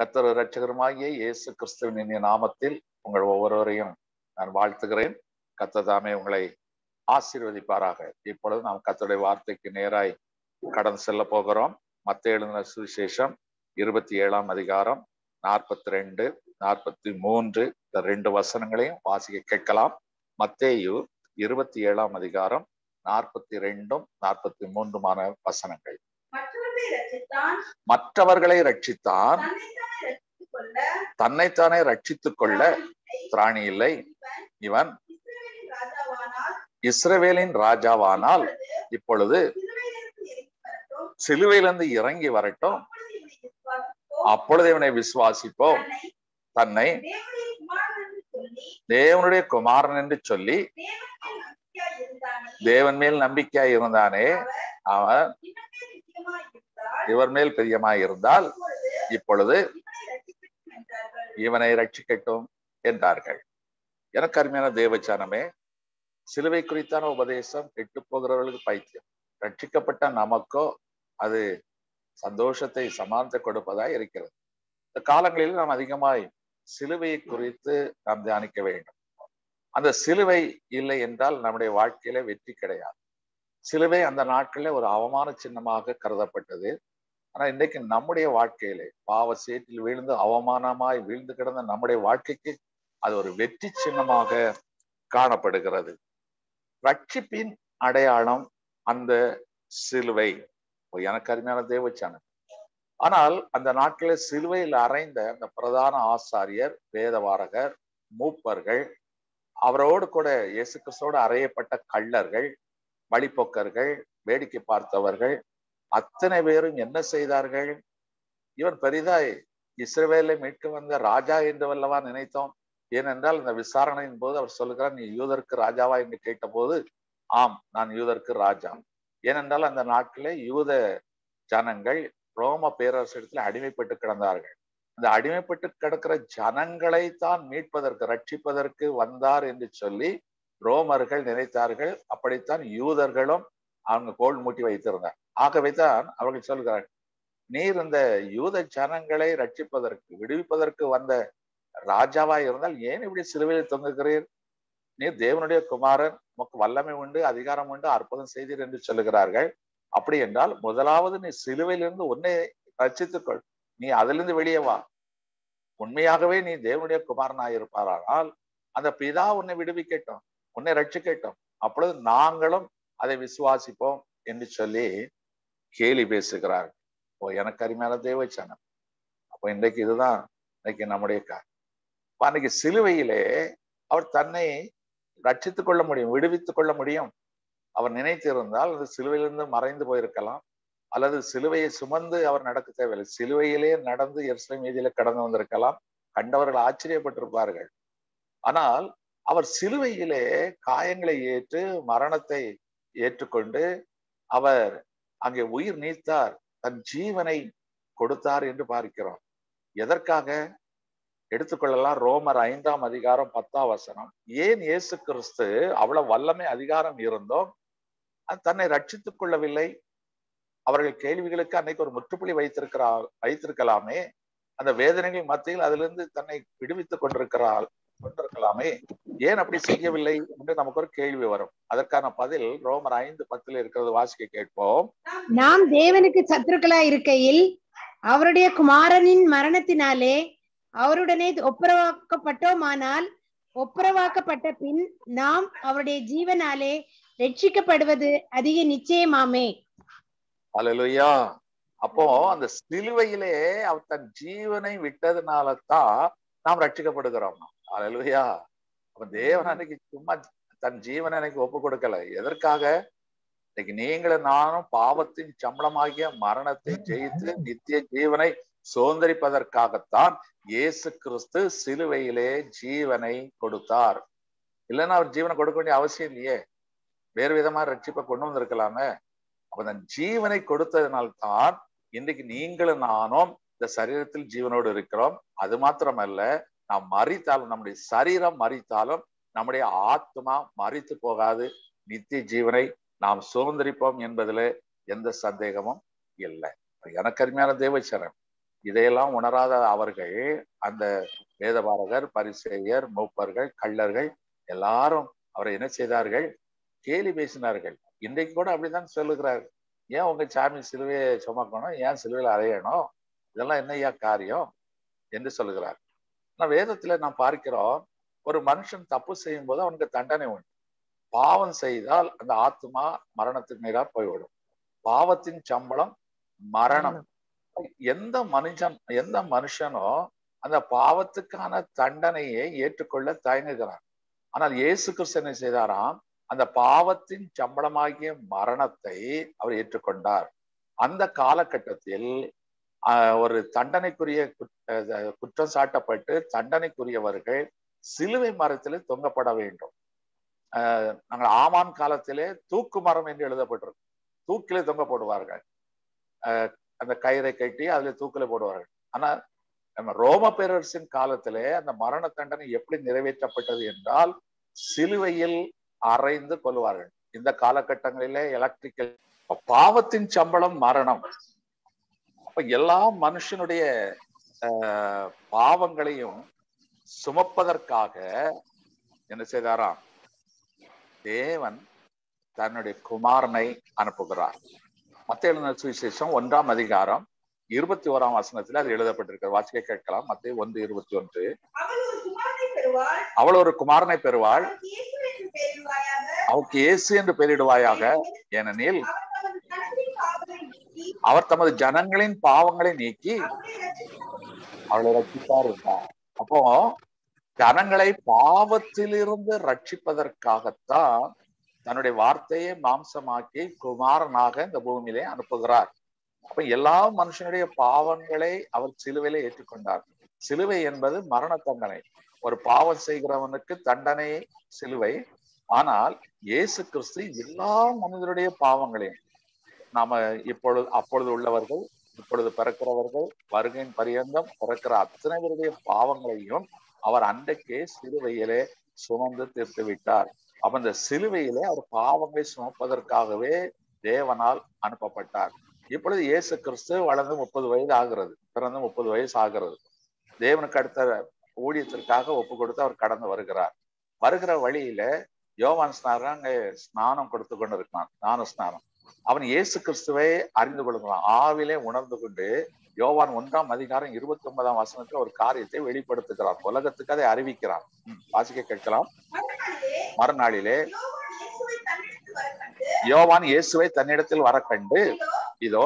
கத்தர் இரட்சகருமாகிய இயேசு கிறிஸ்துவின் இனிய நாமத்தில் உங்கள் ஒவ்வொருவரையும் நான் வாழ்த்துகிறேன் கத்ததாமே உங்களை ஆசீர்வதிப்பாராக இப்பொழுது நாம் கத்தருடைய வார்த்தைக்கு நேராய் கடந்து செல்ல போகிறோம் மத்த எழுதின சுவிசேஷம் இருபத்தி ஏழாம் அதிகாரம் நாற்பத்தி ரெண்டு நாற்பத்தி மூன்று இந்த ரெண்டு வசனங்களையும் வாசிக்க கேட்கலாம் மத்தேயு இருபத்தி ஏழாம் அதிகாரம் நாற்பத்தி ரெண்டும் நாற்பத்தி மூன்றுமான வசனங்கள் மற்றவர்களை ரட்சித்தான் மற்றவர்களை ரட்சித்தான் தன்னைத்தானே ரட்சித்துக் கொள்ள தன்னைத்தானே ரட்சித்துக் கொள்ள திராணி இல்லை இவன் இஸ்ரவேலின் ராஜாவானால் இஸ்ரவேலின் ராஜாவானால் இப்பொழுது சிலுவையிலிருந்து இறங்கி வரட்டும் சிலுவையிலிருந்து இறங்கி வரட்டும் அப்பொழுது இவனை விசுவாசிப்போம். அப்பொழுது இவனை விசுவாசிப்போம் தன்னை தன்னை தேவனுடைய குமாரன் என்று சொல்லி தேவனுடைய குமாரன் என்று சொல்லி தேவன் மேல் நம்பிக்கையாய் இருந்தானே தேவன் மேல் நம்பிக்கையாய் இருந்தானே அவர் அவன் இவன் மேல் நிச்சயமாய் இருந்தால் இவர் மேல் பிரியமாய் இருந்தால் இப்பொழுது இப்பொழுது இவனை இவனை ரட்சிக்கட்டும் என்றார்கள். ரட்சிக்கட்டும் என்றார்கள் எனக்கு அருமையான தேவச்சானமே சிலுவை குறித்தான உபதேசம் கெட்டு போகிறவர்களுக்கு பைத்தியம் ரட்சிக்கப்பட்ட நமக்கோ அது சந்தோஷத்தை சமானத்தை கொடுப்பதாய் இருக்கிறது இந்த காலங்களில் நாம் அதிகமாய் சிலுவையை குறித்து நாம் தியானிக்க வேண்டும் அந்த சிலுவை இல்லை என்றால் நம்முடைய வாழ்க்கையில வெற்றி கிடையாது சிலுவை அந்த நாட்களில் ஒரு அவமான சின்னமாக கருதப்பட்டது ஆனா இன்னைக்கு நம்முடைய வாழ்க்கையிலே பாவ சேற்றில் வீழ்ந்து அவமானமாய் வீழ்ந்து கிடந்த நம்முடைய வாழ்க்கைக்கு அது ஒரு வெற்றி சின்னமாக காணப்படுகிறது ரட்சிப்பின் அடையாளம் அந்த சிலுவை ஓ, எனக்கு அருமையான தேவச்சானம் ஆனால் அந்த நாட்களில் சிலுவையில் அறைந்த அந்த பிரதான ஆசாரியர் வேதவாரகர் மூப்பர்கள் அவரோடு கூட இயேசு கிறிஸ்துவோடு அறையப்பட்ட கள்ளர்கள் வழிப்போக்கர்கள் வேடிக்கை பார்த்தவர்கள் அத்தனை பேரும் என்ன செய்தார்கள் இவன் பெரிதாய் இஸ்ரவேலை மீட்க வந்த ராஜா என்று வல்லவா நினைத்தோம் ஏனென்றால் இந்த விசாரணையின் போது அவர் சொல்லுகிறார் நீ யூதருக்கு ராஜாவா என்று கேட்டபோது ஆம் நான் யூதருக்கு ராஜா ஏனென்றால் அந்த நாட்டிலே யூத ஜனங்கள் ரோம பேரரசிடத்தில் அடிமைப்பட்டு கிடந்தார்கள் அந்த அடிமைப்பட்டு கிடக்கிற ஜனங்களை தான் மீட்பதற்கு ரட்சிப்பதற்கு வந்தார் என்று சொல்லி ரோமர்கள் நினைத்தார்கள் அப்படித்தான் யூதர்களும் அவங்க கோல் மூட்டி வைத்திருந்தார் ஆகவே தான் அவர்கள் சொல்கிறார்கள் நீர் இந்த யூத ஜனங்களை ரட்சிப்பதற்கு விடுவிப்பதற்கு வந்த ராஜாவா இருந்தால் ஏன் இப்படி சிலுவையில் தொங்குகிறீர் நீர் தேவனுடைய குமாரன் உமக்கு வல்லமை உண்டு அதிகாரம் உண்டு அற்புதம் செய்தீர் என்று சொல்லுகிறார்கள் அப்படி என்றால் முதலாவது நீ சிலுவையிலிருந்து உன்னை ரட்சித்துக்கொள் நீ அதிலிருந்து வெளியே வா உண்மையாகவே நீ தேவனுடைய குமாரனாக இருப்பாரானால் அந்த பிதா உன்னை விடுவிக்கட்டும் உன்னை ரட்சிக்கட்டும் அப்பொழுது நாங்களும் அதை விசுவாசிப்போம் என்று சொல்லி கேலி பேசுகிறார் ஓ எனக்கு அருமையான தேவச்சனம் அப்போ இன்றைக்கு இதுதான் இன்னைக்கு நம்முடைய காரியம் அப்ப அன்னைக்கு சிலுவையிலே அவர் தன்னை ரட்சித்துக் கொள்ள முடியும் விடுவித்துக் கொள்ள முடியும் அவர் நினைத்திருந்தால் அது சிலுவையிலிருந்து மறைந்து போயிருக்கலாம் அல்லது சிலுவையை சுமந்து அவர் நடக்க தேவையில்லை சிலுவையிலே நடந்து எருசலேம் வீதியில கடந்து வந்திருக்கலாம் கண்டவர்கள் ஆச்சரியப்பட்டிருப்பார்கள் ஆனால் அவர் சிலுவையிலே காயங்களை ஏற்று மரணத்தை ஏற்றுக்கொண்டு அவர் அங்கே உயிர் நீத்தார் தன் ஜீவனை கொடுத்தார் என்று பார்க்கிறோம் எதற்காக எடுத்துக்கொள்ளலாம் ரோமர் ஐந்தாம் அதிகாரம் பத்தாம் வசனம் ஏன் இயேசு கிறிஸ்து அவ்வளவு வல்லமை அதிகாரம் இருந்தோம் அது தன்னை ரட்சித்துக் கொள்ளவில்லை அவர்கள் கேள்விகளுக்கு அன்னைக்கு ஒரு முற்றுப்புள்ளி வைத்திருக்கிறா வைத்திருக்கலாமே அந்த வேதனைகள் மத்தியில் அதிலிருந்து தன்னை விடுவித்துக் கொண்டிருக்கிறாள் கொண்டிருக்கலாமே ஏன் அப்படி செய்யவில்லை என்று நமக்கு ஒரு கேள்வி வரும் அதற்கான பதில் ரோமர் ஐந்து பத்தில் இருக்கிறது வாசிக்க கேட்போம் நாம் தேவனுக்கு சத்துருக்களா இருக்கையில் அவருடைய குமாரனின் மரணத்தினாலே அவருடனே ஒப்புரவாக்கப்பட்டோமானால் ஒப்புரவாக்கப்பட்ட பின் நாம் அவருடைய ஜீவனாலே ரட்சிக்கப்படுவது அதிக நிச்சயமாமே அல்லேலூயா அப்போ அந்த சிலுவையிலே அவர் தன் ஜீவனை விட்டதுனால தான் நாம் ரட்சிக்கப்படுகிறோம் அல்லேலூயா அப்ப தேவன் அன்னைக்கு சும்மா தன் ஜீவனை எனக்கு ஒப்பு கொடுக்கல எதற்காக இன்னைக்கு நீங்களும் நானும் பாவத்தின் சம்பளமாகிய மரணத்தை ஜெயித்து நித்திய ஜீவனை சுதந்திரிப்பதற்காகத்தான் இயேசு கிறிஸ்து சிலுவையிலே ஜீவனை கொடுத்தார் இல்லைன்னா அவர் ஜீவனை கொடுக்க வேண்டிய அவசியம் இல்லையே வேறு விதமா ரட்சிப்பை கொண்டு வந்திருக்கலாமே அப்ப தன் ஜீவனை கொடுத்ததினால்தான் இன்றைக்கு நீங்களும் நானும் இந்த சரீரத்தில் ஜீவனோடு இருக்கிறோம் அது மாத்திரமல்ல நாம் மறித்தாலும் நம்முடைய சரீரம் மறித்தாலும் நம்முடைய ஆத்மா மறித்து போகாது நித்திய ஜீவனை நாம் சுதந்திரிப்போம் என்பதில் எந்த சந்தேகமும் இல்லை எனக்கு அருமையான தேவச்சரம் இதையெல்லாம் உணராத அவர்கள் அந்த வேதபாரகர் பரிசேயர் மூப்பர்கள் கள்ளர்கள் எல்லாரும் அவரை என்ன செய்தார்கள் கேலி பேசினார்கள் இன்றைக்கு கூட அப்படிதான் சொல்லுகிறார் ஏன் உங்க சாமி சிலுவையை சுமக்கணும் ஏன் சிலுவையில் அறையணும் இதெல்லாம் என்னையா காரியம் என்று சொல்லுகிறார் நான் வேதத்துல நான் பார்க்கிறோம் ஒரு மனுஷன் தப்பு செய்யும் போது அவனுக்கு தண்டனை உண்டு பாவம் செய்தால் அந்த ஆத்மா மரணத்துக்கு நேரா போய்விடும் பாவத்தின் சம்பளம் மரணம் எந்த மனுஷன் எந்த மனுஷனோ அந்த பாவத்துக்கான தண்டனையை ஏற்றுக்கொள்ள தயங்குகிறான் ஆனால் இயேசு கிறிஸ்து என்ன செய்தாராம் அந்த பாவத்தின் சம்பளமாகிய மரணத்தை அவர் ஏற்றுக்கொண்டார் அந்த காலகட்டத்தில் ஒரு தண்டனைக்குரிய குற்றம் சாட்டப்பட்டு தண்டனைக்குரியவர்கள் சிலுவை மரத்திலே தொங்கப்பட வேண்டும் நாங்கள் ஆமான் காலத்திலே தூக்கு மரம் என்று எழுதப்பட்டிருக்கும் தூக்கிலே தொங்க போடுவார்கள் அந்த கயிறை கட்டி அதுல தூக்கில போடுவார்கள் ஆனா நம்ம ரோம பேரரசின் காலத்திலே அந்த மரண தண்டனை எப்படி நிறைவேற்றப்பட்டது என்றால் சிலுவையில் அரைந்து கொள்வார்கள் இந்த காலகட்டங்களிலே எலக்ட்ரிக்கல் பாவத்தின் சம்பளம் மரணம் அப்ப எல்லா மனுஷனுடைய பாவங்களையும் சுமப்பதற்காக என்ன செய்தாராம் தேவன் தன்னுடைய குமாரனை அனுப்புகிறார் மத்திய எழுதின சுவிசேஷம் ஒன்றாம் அதிகாரம் இருபத்தி ஓராம் வசனத்துல அது எழுதப்பட்டிருக்கிற வாசிக்க கேட்கலாம் மத்திய ஒன்று இருபத்தி ஒன்று அவள் ஒரு குமாரனை பெறுவாள் அவருக்கு இயேசு என்று பெயரிடுவாயாக ஏனெனில் அவர் தமது ஜனங்களின் பாவங்களை நீக்கி அவளை ரட்சிப்பார் என்றார் அப்போ ஜனங்களை பாவத்திலிருந்து ரட்சிப்பதற்காகத்தான் தன்னுடைய வார்த்தையை மாம்சமாக்கி குமாரனாக இந்த பூமியிலே அனுப்புகிறார் அப்ப எல்லா மனுஷனுடைய பாவங்களை அவர் சிலுவையில ஏற்றுக்கொண்டார் சிலுவை என்பது மரண தண்டனை ஒரு பாவம் செய்கிறவனுக்கு தண்டனை சிலுவை ஆனால் இயேசு கிறிஸ்து எல்லா மனிதருடைய பாவங்களையும் நாம இப்பொழுது அப்பொழுது உள்ளவர்கள் இப்பொழுது பிறக்கிறவர்கள் வருகையின் பரியந்தம் பிறக்கிற அத்தனை பேருடைய பாவங்களையும் அவர் அன்றைக்கே சிலுவையிலே சுமந்து தீர்த்து விட்டார் அப்ப இந்த சிலுவையிலே அவர் பாவங்களை சுமப்பதற்காகவே தேவனால் அனுப்பப்பட்டார் இப்பொழுது இயேசு கிறிஸ்து வளர்ந்து முப்பது வயது ஆகிறது பிறந்து முப்பது வயசு ஆகிறது தேவனுக்கு அடுத்த ஊழியத்திற்காக ஒப்பு கொடுத்து அவர் கடந்து வருகிறார் வருகிற வழியில யோவான் ஸ்நானம் அங்கே ஸ்நானம் கொடுத்து கொண்டு இருக்கிறான் ஞான ஸ்நானம் அவன் இயேசு கிறிஸ்துவை அறிந்து கொள்கிறான் ஆவிலே உணர்ந்து கொண்டு யோவான் ஒன்றாம் அதிகாரம் இருபத்தி ஒன்பதாம் வசனத்துல ஒரு காரியத்தை வெளிப்படுத்துகிறான் உலகத்துக்கு அதை அறிவிக்கிறான் வாசிக்க கேட்கலாம் மறுநாளிலே யோவான் இயேசுவை தன்னிடத்தில் வர கண்டு இதோ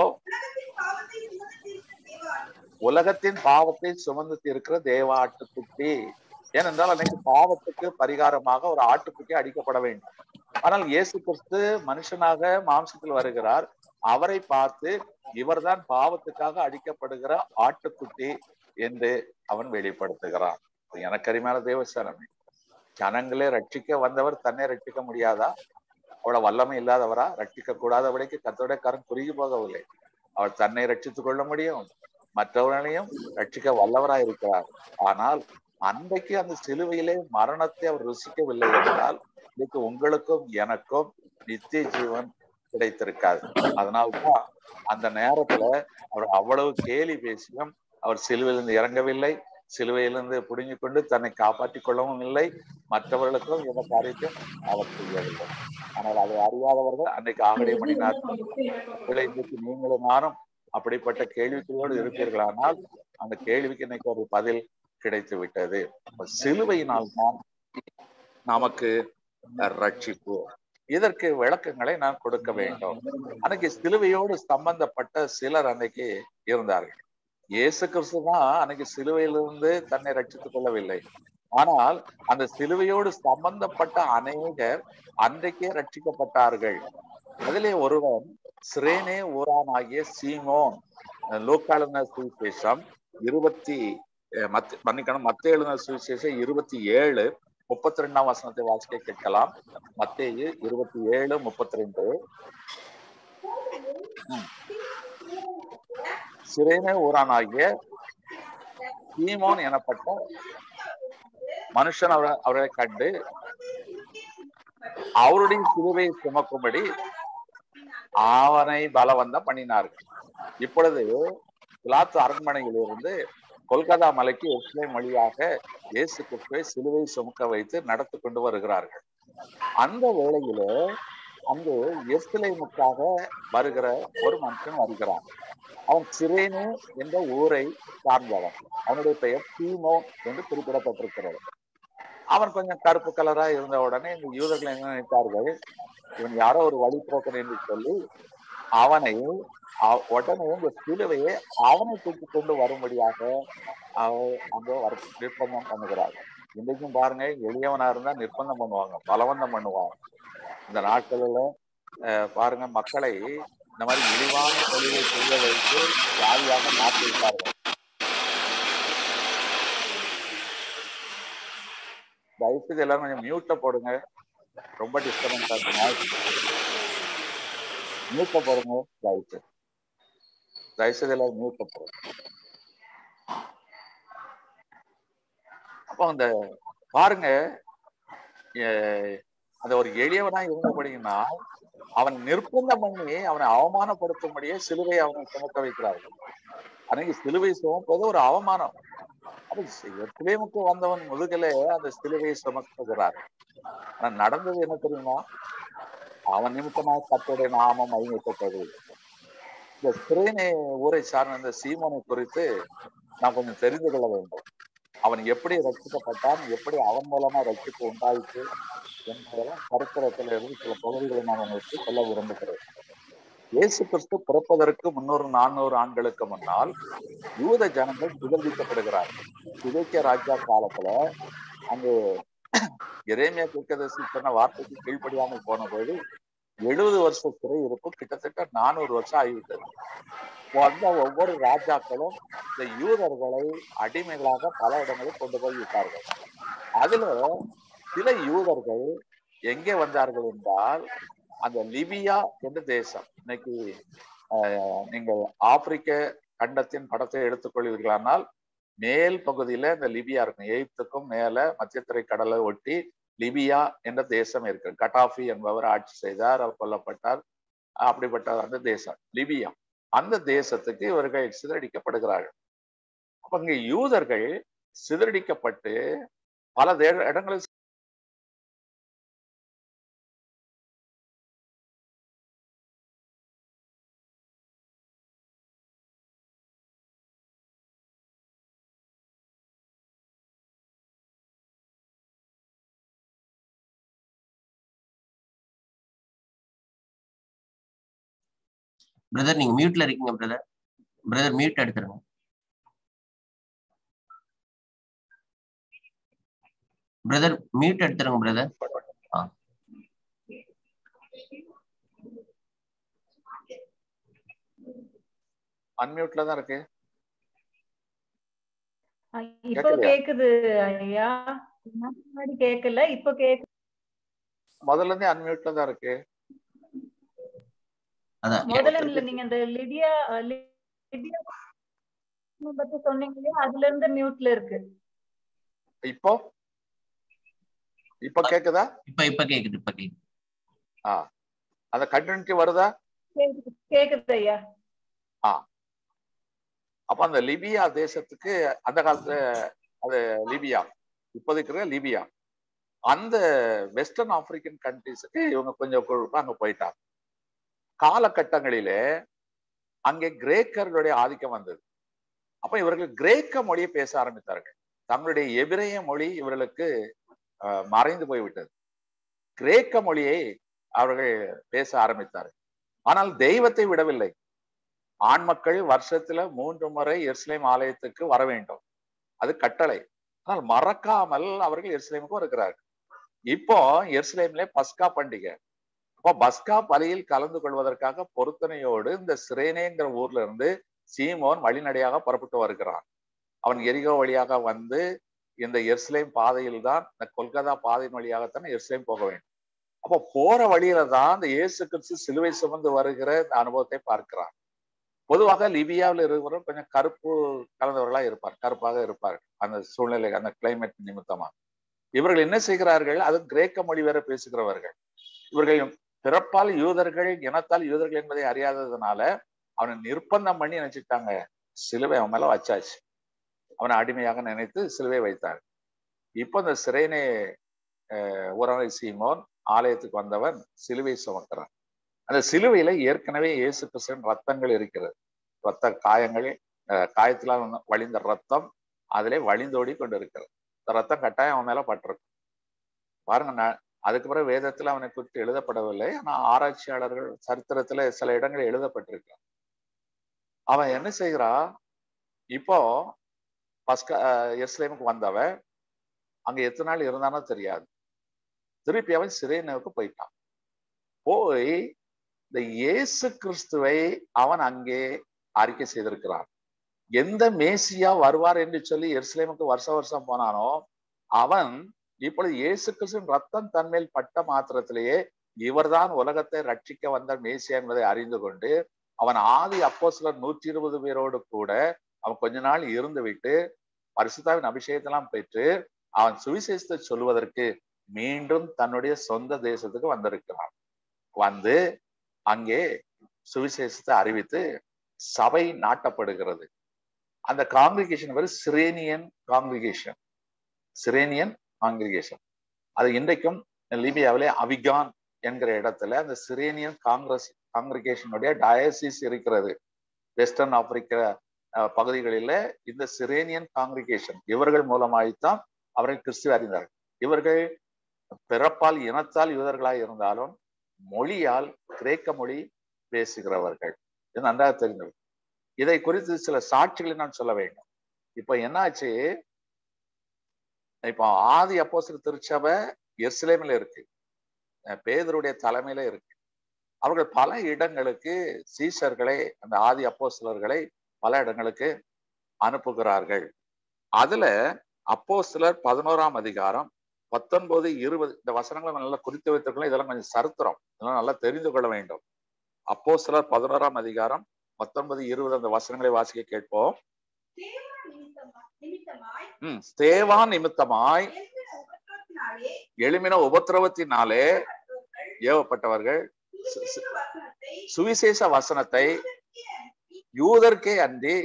உலகத்தின் பாவத்தை சுமந்து தீர்க்கிற தேவ ஆட்டுக்குட்டி ஏனென்றால் அன்னைக்கு பாவத்துக்கு பரிகாரமாக ஒரு ஆட்டுக்குட்டி அடிக்கப்பட வேண்டும் ஆனால் இயேசு கிறிஸ்து மனுஷனாக மாம்சத்தில் வருகிறார் அவரை பார்த்து இவர்தான் பாவத்துக்காக அடிக்கப்படுகிற ஆட்டுக்குட்டி என்று அவன் வெளிப்படுத்துகிறான் எனக்கு அருமையான தேவஸ்தானமே ஜனங்களே ரட்சிக்க வந்தவர் தன்னை ரட்சிக்க முடியாதா அவ்வளவு வல்லமை இல்லாதவரா ரட்சிக்க கூடாதவளைக்கு கத்தோட கரம் குறுகி போகவில்லை அவர் தன்னை ரட்சித்துக் கொள்ள முடியும் மற்றவர்களையும் ரட்சிக்க வல்லவராய் இருக்கிறார் ஆனால் அன்றைக்கு அந்த சிலுவையிலே மரணத்தை அவர் ருசிக்கவில்லை என்றால் இன்னைக்கு உங்களுக்கும் எனக்கும் நித்திய ஜீவன் கிடைத்திருக்காது அதனால்தான் அந்த நேரத்துல அவர் அவ்வளவு கேலி பேசியும் அவர் சிலுவையிலிருந்து இறங்கவில்லை சிலுவையிலிருந்து புடுங்கி கொண்டு தன்னை காப்பாற்றிக் கொள்ளவும் இல்லை மற்றவர்களுக்கும் எந்த காரியத்தையும் அவர் செய்யவில்லை ஆனால் அதை அறியாதவர்கள் அன்னைக்கு ஆகடை பண்ணினார் இன்றைக்கு நீங்களும் நானும் அப்படிப்பட்ட கேள்விகளோடு இருப்பீர்களானால் அந்த கேள்விக்கு இன்னைக்கு ஒரு பதில் கிடைத்து விட்டது சிலுவையினால் தான் நமக்கு ரட்சிப்பு இதற்கு விளக்கங்களை நான் கொடுக்க வேண்டும் அன்னைக்கு சிலுவையோடு சம்பந்தப்பட்ட சிலர் அன்னைக்கு இருந்தார்கள் இயேசு கிறிஸ்து தான் அன்னைக்கு சிலுவையிலிருந்து தன்னை ரட்சித்துக் கொள்ளவில்லை ஆனால் அந்த சிலுவையோடு சம்பந்தப்பட்ட அநேகர் அன்றைக்கே ரட்சிக்கப்பட்டார்கள் அதிலே ஒருவன் சிரேனே ஊரானாகிய சீமோன் லோக்காளுன சுவிசேஷம் இருபத்தி மத் மன்னிக்கணும் மத்திய எழுதின சுவிசேஷம் இருபத்தி ஏழு முப்பத்தி ரெண்டாம் வசனத்தை வாசிக்க கேட்கலாம் மத்தேயு இருபத்தி ஏழு முப்பத்தி ரெண்டு சிரேனே ஊரானாகிய சீமோன் எனப்பட்ட மனுஷன் அவரை அவரை கண்டு அவருடைய சிலுவை சுமக்கும்படி அவனை பலவந்தம் பண்ணினார்கள் இப்பொழுது பிலாத்து அரண்மனையிலிருந்து கொல்கத்தா மலைக்கு எஸ்லேம் வழியாக இயேசு கிறிஸ்துவை சிலுவை சுமக்க வைத்து நடத்தி கொண்டு வருகிறார்கள் அந்த வேளையில அங்கு எஸ்லேமுக்காக வருகிற ஒரு மனுஷன் வருகிறான் அவன் சிரேனு என்ற ஊரை சார்ந்தவன் அவனுடைய பெயர் தீமோ என்று குறிப்பிடப்பட்டிருக்கிறது அவன் கொஞ்சம் கருப்பு கலரா இருந்த உடனே இந்த யூதர்கள் என்ன நினைத்தார்கள் இவன் யாரோ ஒரு வழிபோக்கன் என்று சொல்லி அவனை அவ- உடனே இந்த சிலுவையை அவனை தூக்கி கொண்டு வரும்படியாக அவர் அங்க வர நிர்பந்தம் பண்ணுகிறார் இன்றைக்கும் பாருங்க எளியவனா இருந்தா நிர்பந்தம் பண்ணுவாங்க பலவந்தம் பண்ணுவாங்க இந்த நாட்களில் அஹ், பாருங்க மக்களை இந்த மாதிரி இழிவான தொழிலை செய்ய வைத்து ஜாலியாக மாற்றி விட்டார்கள் தயவுசெய்து எல்லாரும் கொஞ்சம் மியூட்டை போடுங்க ரொம்ப டிஸ்டர்பன்ஸ் ஆகுது மியூட்டை போடுங்க தயவுசெய்து தயவுசெய்து எல்லாரும் மியூட்டை போடுங்க அப்போ அந்த பாருங்க எ- அந்த ஒரு எளியவனா இருந்தபடினா அவன் நிர்பந்தம் பண்ணி அவனை அவமானப்படுத்தும்படியே சிலுவை அவனை சுமக்க வைக்கிறார்கள் அன்னைக்கு சிலுவை சுமப்பது ஒரு அவமானம் அப்ப எத்லேமுக்கு வந்தவன் முதுகிலே அந்த சிலுவையை சுமக்குகிறார் ஆனா நடந்தது என்ன தெரியுமா அவன் நிமித்தமாக கத்தோடைய நாமம் மகிமைப்பட்டது இந்த சிறைனை ஊரை சார்ந்த இந்த சீமோனை குறித்து நான் கொஞ்சம் தெரிந்து கொள்ள வேண்டும் அவன் எப்படி ரட்சிக்கப்பட்டான் எப்படி அவன் மூலமா ரட்சிப்பு உண்டாயிற்று என்பதெல்லாம் சரித்திரத்துல இருந்து சில பகுதிகளை நான் உங்களுக்கு சொல்ல விரும்புகிறேன் இயேசு கிறிஸ்து பிறப்பதற்கு முன்னூறு நானூறு ஆண்டுகளுக்கு முன்னால் யூத ஜனங்கள் சுதந்திரிக்கப்படுகிறார்கள் சுதேக்கிய ராஜா காலத்துல அங்கு எரேமியா தீர்க்கதரிசி சொன்ன வார்த்தைக்கு கீழ்ப்படியாமல் போன போது எழுபது வருஷ சிறை இருப்பு கிட்டத்தட்ட நானூறு வருஷம் ஆகிவிட்டது வந்த ஒவ்வொரு ராஜாக்களும் இந்த யூதர்களை அடிமைகளாக பல இடங்களில் கொண்டு போய் விட்டார்கள் அதுல சில யூதர்கள் எங்கே வந்தார்கள் என்றால் அந்த லிபியா என்ற தேசம் இன்னைக்கு ஆஹ், நீங்கள் ஆப்பிரிக்க கண்டத்தின் படத்தை எடுத்துக்கொள்வீர்களானால் மேல் பகுதியில இந்த லிபியா இருக்கும் எகிப்துக்கும் மேல மத்தியத்திரை கடலை ஒட்டி லிபியா என்ற தேசம் இருக்கு கட்டாஃபி என்பவர் ஆட்சி செய்தார் அவர் கொல்லப்பட்டார் அப்படிப்பட்ட அந்த தேசம் லிபியா அந்த தேசத்துக்கு இவர்கள் சிதறடிக்கப்படுகிறார்கள் அப்ப இங்க யூதர்கள் சிதறடிக்கப்பட்டு பல தே- இடங்களில் பிரதர் நீங்க மியூட்ல இருக்கீங்க பிரதர் பிரதர் மியூட் எடுத்துருங்க பிரதர் மியூட் எடுத்துருங்க பிரதர் அன்மியூட்ல தான் இருக்கு ஆ, இப்போ கேக்குதா? கேக்குது ஐயா முன்னாடி கேக்கல இப்போ கேக்கு முதல்ல இருந்தே அன்மியூட்ல தான் இருக்கு அதான் முதல்ல இல்ல நீங்க அந்த லிடியா அ, லி- லிடியா பத்தி சொன்னீங்க இல்லையா அதுல இருந்து மியூட்ல இருக்கு இப்போ இப்போ கேக்குதா இப்ப இப்ப கேக்குது இப்ப கேக்குது அந்த கண்டினியூட்டி வருதா கேக்குது கேக்குது ஐயா அப்ப அந்த லிபியா தேசத்துக்கு அந்த காலத்துல அது லிபியா இப்போதைக்கு இருக்கிற லிபியா அந்த வெஸ்டர்ன் ஆப்பிரிக்கன் கண்ட்ரிஸுக்கு இவங்க கொஞ்சம் குழுப்பா அங்க போயிட்டாங்க காலகட்டங்களிலே அங்கே கிரேக்கர்களுடைய ஆதிக்கம் வந்தது அப்ப இவர்கள் கிரேக்க மொழியை பேச ஆரம்பித்தார்கள் தங்களுடைய எபிரேய மொழி இவர்களுக்கு அஹ், மறைந்து போய்விட்டது கிரேக்க மொழியை அவர்கள் பேச ஆரம்பித்தார்கள் ஆனால் தெய்வத்தை விடவில்லை ஆண் மக்கள் வருஷத்துல மூன்று முறை எருசலேம் ஆலயத்துக்கு வர வேண்டும் அது கட்டளை ஆனால் மறக்காமல் அவர்கள் எருசலேமுக்கு வருகிறார்கள் இப்போ எருசலேம்ல பஸ்கா பண்டிகை அப்போ பஸ்கா பலியில் கலந்து கொள்வதற்காக பொருத்தனையோடு இந்த சிரேனேங்கிற ஊர்ல இருந்து சீமோன் வழிநடையாக புறப்பட்டு வருகிறான் அவன் எரிகோ வழியாக வந்து இந்த எருசலேம் பாதையில் தான் இந்த கொல்கத்தா பாதையின் வழியாகத்தான் எருசலேம் போக வேண்டும் அப்போ போற வழியில தான் இந்த இயேசு கிறிஸ்து சிலுவை சுமந்து வருகிற இந்த அனுபவத்தை பார்க்கிறான் பொதுவாக லிபியாவில் இருக்கிறவர் கொஞ்சம் கருப்பு கலந்தவர்களா இருப்பார் கருப்பாக இருப்பார் அந்த சூழ்நிலை அந்த கிளைமேட் நிமித்தமா இவர்கள் என்ன செய்கிறார்கள் அது கிரேக்க மொழி வேற பேசுகிறவர்கள் இவர்கள் பிறப்பால் யூதர்கள் இனத்தால் யூதர்கள் என்பதை அறியாததுனால அவனை நிர்பந்தம் பண்ணி நினைச்சுட்டாங்க சிலுவை அவன் மேல வச்சாச்சு அவனை அடிமையாக நினைத்து சிலுவை வைத்தார் இப்போ இந்த சிறைனே ஊரணை சீமோன் ஆலயத்துக்கு வந்தவன் சிலுவை சுமக்கிறான் அந்த சிலுவையில ஏற்கனவே இயேசு கிறிஸ்துவின் ரத்தங்கள் இருக்கிறது ரத்த காயங்கள் அஹ், காயத்திலால் வந்து வழிந்த ரத்தம் அதிலே வழிந்தோடி கொண்டு இருக்கிறது இந்த ரத்தம் கட்டாயம் அவன் மேல பட்டிருக்கும் பாருங்க நான் அதுக்கு பிறகு வேதத்துல அவனை குறித்து எழுதப்படவில்லை ஆனா ஆராய்ச்சியாளர்கள் சரித்திரத்துல சில இடங்கள் எழுதப்பட்டிருக்கு அவன் என்ன செய்கிறான் இப்போ பஸ்கா எருசலேமுக்கு வந்தவன் அங்க எத்தனை நாள் இருந்தானோ தெரியாது திருப்பி அவன் சிறைனுக்கு போயிட்டான் போய் இந்த இயேசு கிறிஸ்துவை அவன் அங்கே அறிக்கை செய்திருக்கிறான் எந்த மேசியா வருவார் என்று சொல்லி எருசலேமுக்கு வருஷ வருஷம் போனானோ அவன் இப்பொழுது இயேசு கிறிஸ்துவின் ரத்தம் தன்மேல் பட்ட மாத்திரத்திலேயே இவர்தான் உலகத்தை ரட்சிக்க வந்த மேசியா என்பதை அறிந்து கொண்டு அவன் ஆதி அப்போ சிலர் நூற்றி இருபது பேரோடு கூட அவன் கொஞ்ச நாள் இருந்து விட்டு பரிசுத்தாவின் அபிஷேகத்தெல்லாம் பெற்று அவன் சுவிசேஷத்தை சொல்வதற்கு மீண்டும் தன்னுடைய சொந்த தேசத்துக்கு வந்திருக்கிறான் வந்து அங்கே சுவிசேஷத்தை அறிவித்து சபை நாட்டப்படுகிறது அந்த காங்கிரிகேஷன் பேரு சிரேனியன் காங்கிரிகேஷன் சிரேனியன் காங்கிரிகேஷன் அது இன்றைக்கும் லிபியாவிலே அவிகான் என்கிற இடத்துல அந்த சிரேனியன் காங்கிரஸ் காங்கிரிகேஷனுடைய டயசிஸ் இருக்கிறது வெஸ்டர்ன் ஆப்பிரிக்க அஹ், பகுதிகளில இந்த சிரேனியன் காங்கிரிகேஷன் இவர்கள் மூலமாய்த்தான் அவர்கள் கிறிஸ்துவ அறிந்தார்கள் இவர்கள் பிறப்பால் இனத்தால் யூதர்களாய் இருந்தாலும் மொழியால் கிரேக்க மொழி பேசுகிறவர்கள் இது நன்றாக தெரிந்தது இதை குறித்து சில சாட்சிகளை நான் சொல்ல வேண்டும் இப்ப என்னாச்சு இப்போ ஆதி அப்போஸ்தலர் திருச்சபை எருசலேமில் இருக்கு அஹ் பேதருடைய தலைமையில இருக்கு அவர்கள் பல இடங்களுக்கு சீசர்களை அந்த ஆதி அப்போஸ்தலர்களை பல இடங்களுக்கு அனுப்புகிறார்கள் அதுல அப்போஸ்தலர் பதினோராம் அதிகாரம் பத்தொன்பது இருபது இந்த வசனங்களை நம்ம நல்லா குறித்து வைத்துக்கொள்ள இதெல்லாம் கொஞ்சம் சரித்திரம் இதெல்லாம் நல்லா தெரிந்து கொள்ள வேண்டும் அப்போஸ்தலர் பதினோராம் அதிகாரம் பத்தொன்பது இருபது அந்த வசனங்களை வாசிக்க கேட்போம் நிமித்தமாய் ம் ஸ்தேவான் நிமித்தமாய் எழும்பின உபத்திரவத்தினாலே எழுமின உபத்திரவத்தினாலே ஏவப்பட்டவர்கள் சு- சு- சுவிசேஷ வசனத்தை சுவிசேஷ வசனத்தை யூதருக்கே அன்றி யூதர்க்கே அன்றி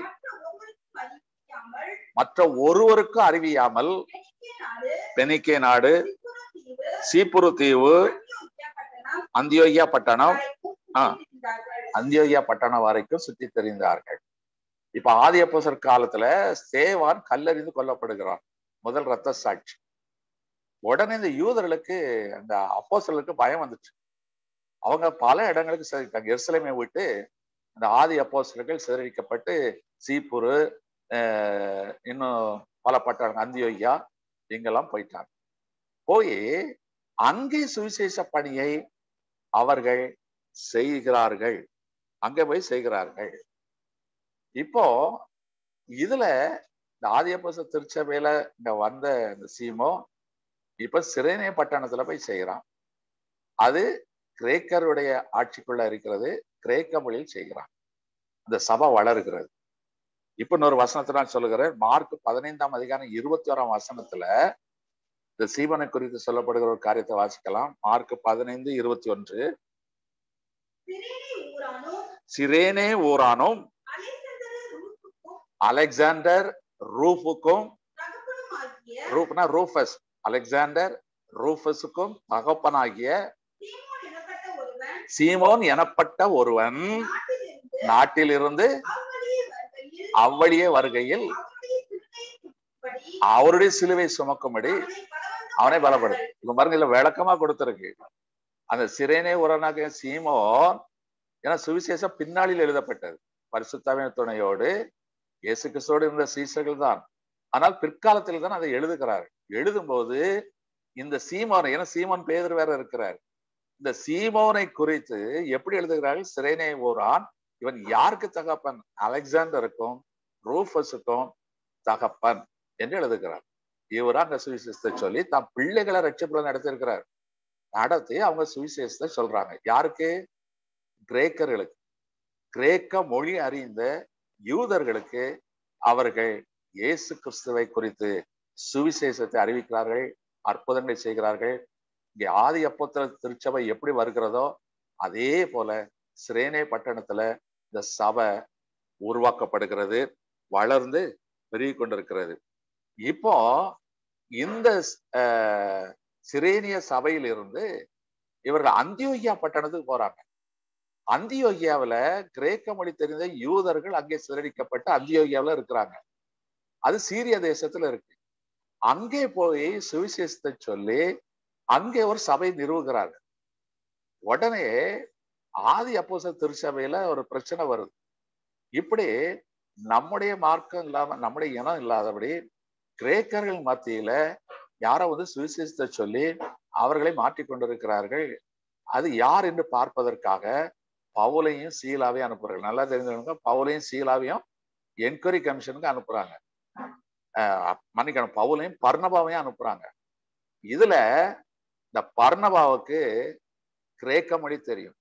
மற்ற ஒருவருக்கும் மற்ற ஒருவருக்கும் அறிவிக்காமல் அறிவியாமல் பெனிக்கே நாடு பெனிக்கே நாடு சிப்புரு சீப்புரு தீவு தீவு அந்தியோக்கியா பட்டணம் அந்தியோகியா பட்டணம் ஆ. வரைக்கும் சுற்றித்திரிந்தார்கள். அந்தியோகியா பட்டணம் வரைக்கும் சுற்றி தெரிந்தார்கள் இப்ப ஆதியப்போசர் காலத்துல சேவான் கல்லறிந்து கொல்லப்படுகிறான் முதல் ரத்த சாட்சி உடனே இந்த யூதர்களுக்கு அந்த அப்போஸ்தலருக்கு பயம் வந்துச்சு அவங்க பல இடங்களுக்கு சிதறிட்டாங்க எருசலேமை விட்டு அந்த ஆதி அப்போஸ்தலர்கள் சிதறடிக்கப்பட்டு சீப்புரு ஆஹ் இன்னும் பல பட்டணம் அந்தியோகியா இங்கெல்லாம் போயிட்டாங்க போய் அங்கே சுவிசேஷ பணியை அவர்கள் செய்கிறார்கள் அங்க போய் செய்கிறார்கள் இப்போ இதுல இந்த ஆதியப்போச திருச்சபையில இங்க வந்த இந்த சீமோ இப்ப சிறைனே பட்டணத்துல போய் செய்கிறான் அது கிரேக்கருடைய ஆட்சிக்குள்ள இருக்கிறது கிரேக்க மொழியில் செய்கிறான் அந்த சபை வளர்கிறது இப்ப இன்னொரு வசனத்தை நான் சொல்லுகிறேன் மார்க் பதினைந்தாம் அதிகாரம் இருபத்தி ஓராம் வசனத்துல இந்த சீமனை குறித்து சொல்லப்படுகிற ஒரு காரியத்தை வாசிக்கலாம் மார்க் பதினைந்து இருபத்தி ஒன்று சிரேனே ஊரானும் சிரேனே ஊரானும் அலெக்சாந்தர் ரூஃபுக்கும் அலெக்சாண்டர் ரூஃபுக்கும் தகப்பனுமாகிய ரூப்னா ரூஃபஸ் அலெக்சாண்டர் ரூஃபஸுக்கும் தகப்பனாகிய சீமோன் எனப்பட்ட ஒருவன் சீமோன் எனப்பட்ட ஒருவன் நாட்டிலிருந்து நாட்டிலிருந்து அவ்வழியே வருகையில் அவ்வழியே வருகையில் அவருடைய சிலுவை அவருடைய சிலுவை சுமக்கும்படி சுமக்கும்படி அவனை பலப்படு இப்ப பாருங்க இதுல விளக்கமா கொடுத்திருக்கு அந்த சிறைனே உரனாக சீமோன் ஏன்னா சுவிசேஷம் பின்னாளில் எழுதப்பட்டது பரிசுத்தாவின் துணையோடு இயேசு கிறிஸ்தோடு இருந்த சீசர்கள் தான் ஆனால் பிற்காலத்தில் தான் அதை எழுதுகிறார் எழுதும்போது இந்த சீமோனை ஏன்னா சீமோன் பேதர் வேற இருக்கிறார் இந்த சீமோனை குறித்து எப்படி எழுதுகிறார்கள் சிறைனே ஊரான் இவன் யாருக்கு தகப்பன் அலெக்சாண்டருக்கும் ரூஃபஸுக்கும் தகப்பன் என்று எழுதுகிறார் இவரா அங்க சுவிசேஷத்தை சொல்லி தம் பிள்ளைகளை ரட்சப்புல நடத்திருக்கிறார் நடத்தி அவங்க சுவிசேஷத்தை சொல்றாங்க யாருக்கு கிரேக்கர்களுக்கு கிரேக்க மொழி அறிந்த யூதர்களுக்கு அவர்கள் இயேசு கிறிஸ்துவை குறித்து சுவிசேஷத்தை அறிவிக்கிறார்கள் அற்புதங்களை செய்கிறார்கள் இங்கே ஆதி அப்போத்திர திருச்சபை எப்படி வருகிறதோ அதே போல சிரேனே பட்டணத்துல இந்த சபை உருவாக்கப்படுகிறது வளர்ந்து பெருகி கொண்டிருக்கிறது இப்போ இந்த அஹ், சிரேனிய சபையில் இருந்து இவர்கள் அந்தியோகியா பட்டணத்துக்கு போறாங்க அந்தியோகியாவுல கிரேக்க மொழி தெரிந்த யூதர்கள் அங்கே சிதறடிக்கப்பட்டு அந்தியோகியாவுல இருக்கிறாங்க அது சீரிய தேசத்துல இருக்கு அங்கே போய் சுவிசேஷத்தை சொல்லி அங்கே ஒரு சபை நிறுவுகிறார்கள் உடனே ஆதி அப்போஸ்தலர் திருச்சபையில ஒரு பிரச்சனை வருது இப்படி நம்முடைய மார்க்கம் இல்லாம நம்முடைய இனம் இல்லாதபடி கிரேக்கர்கள் மத்தியில யாரோ வந்து சுவிசேஷத்தை சொல்லி அவர்களை மாற்றிக் கொண்டிருக்கிறார்கள் அது யார் என்று பார்ப்பதற்காக பவுலையும் சீலாவையும் அனுப்புறாங்க நல்லா தெரிஞ்சவங்க பவுலையும் சீலாவையும் என்கொயரி கமிஷனுக்கு அனுப்புறாங்க ஆஹ் மன்னிக்கணும் பவுலையும் பர்ணபாவையும் அனுப்புறாங்க இதுல இந்த பர்ணபாவுக்கு கிரேக்க மொழி தெரியும்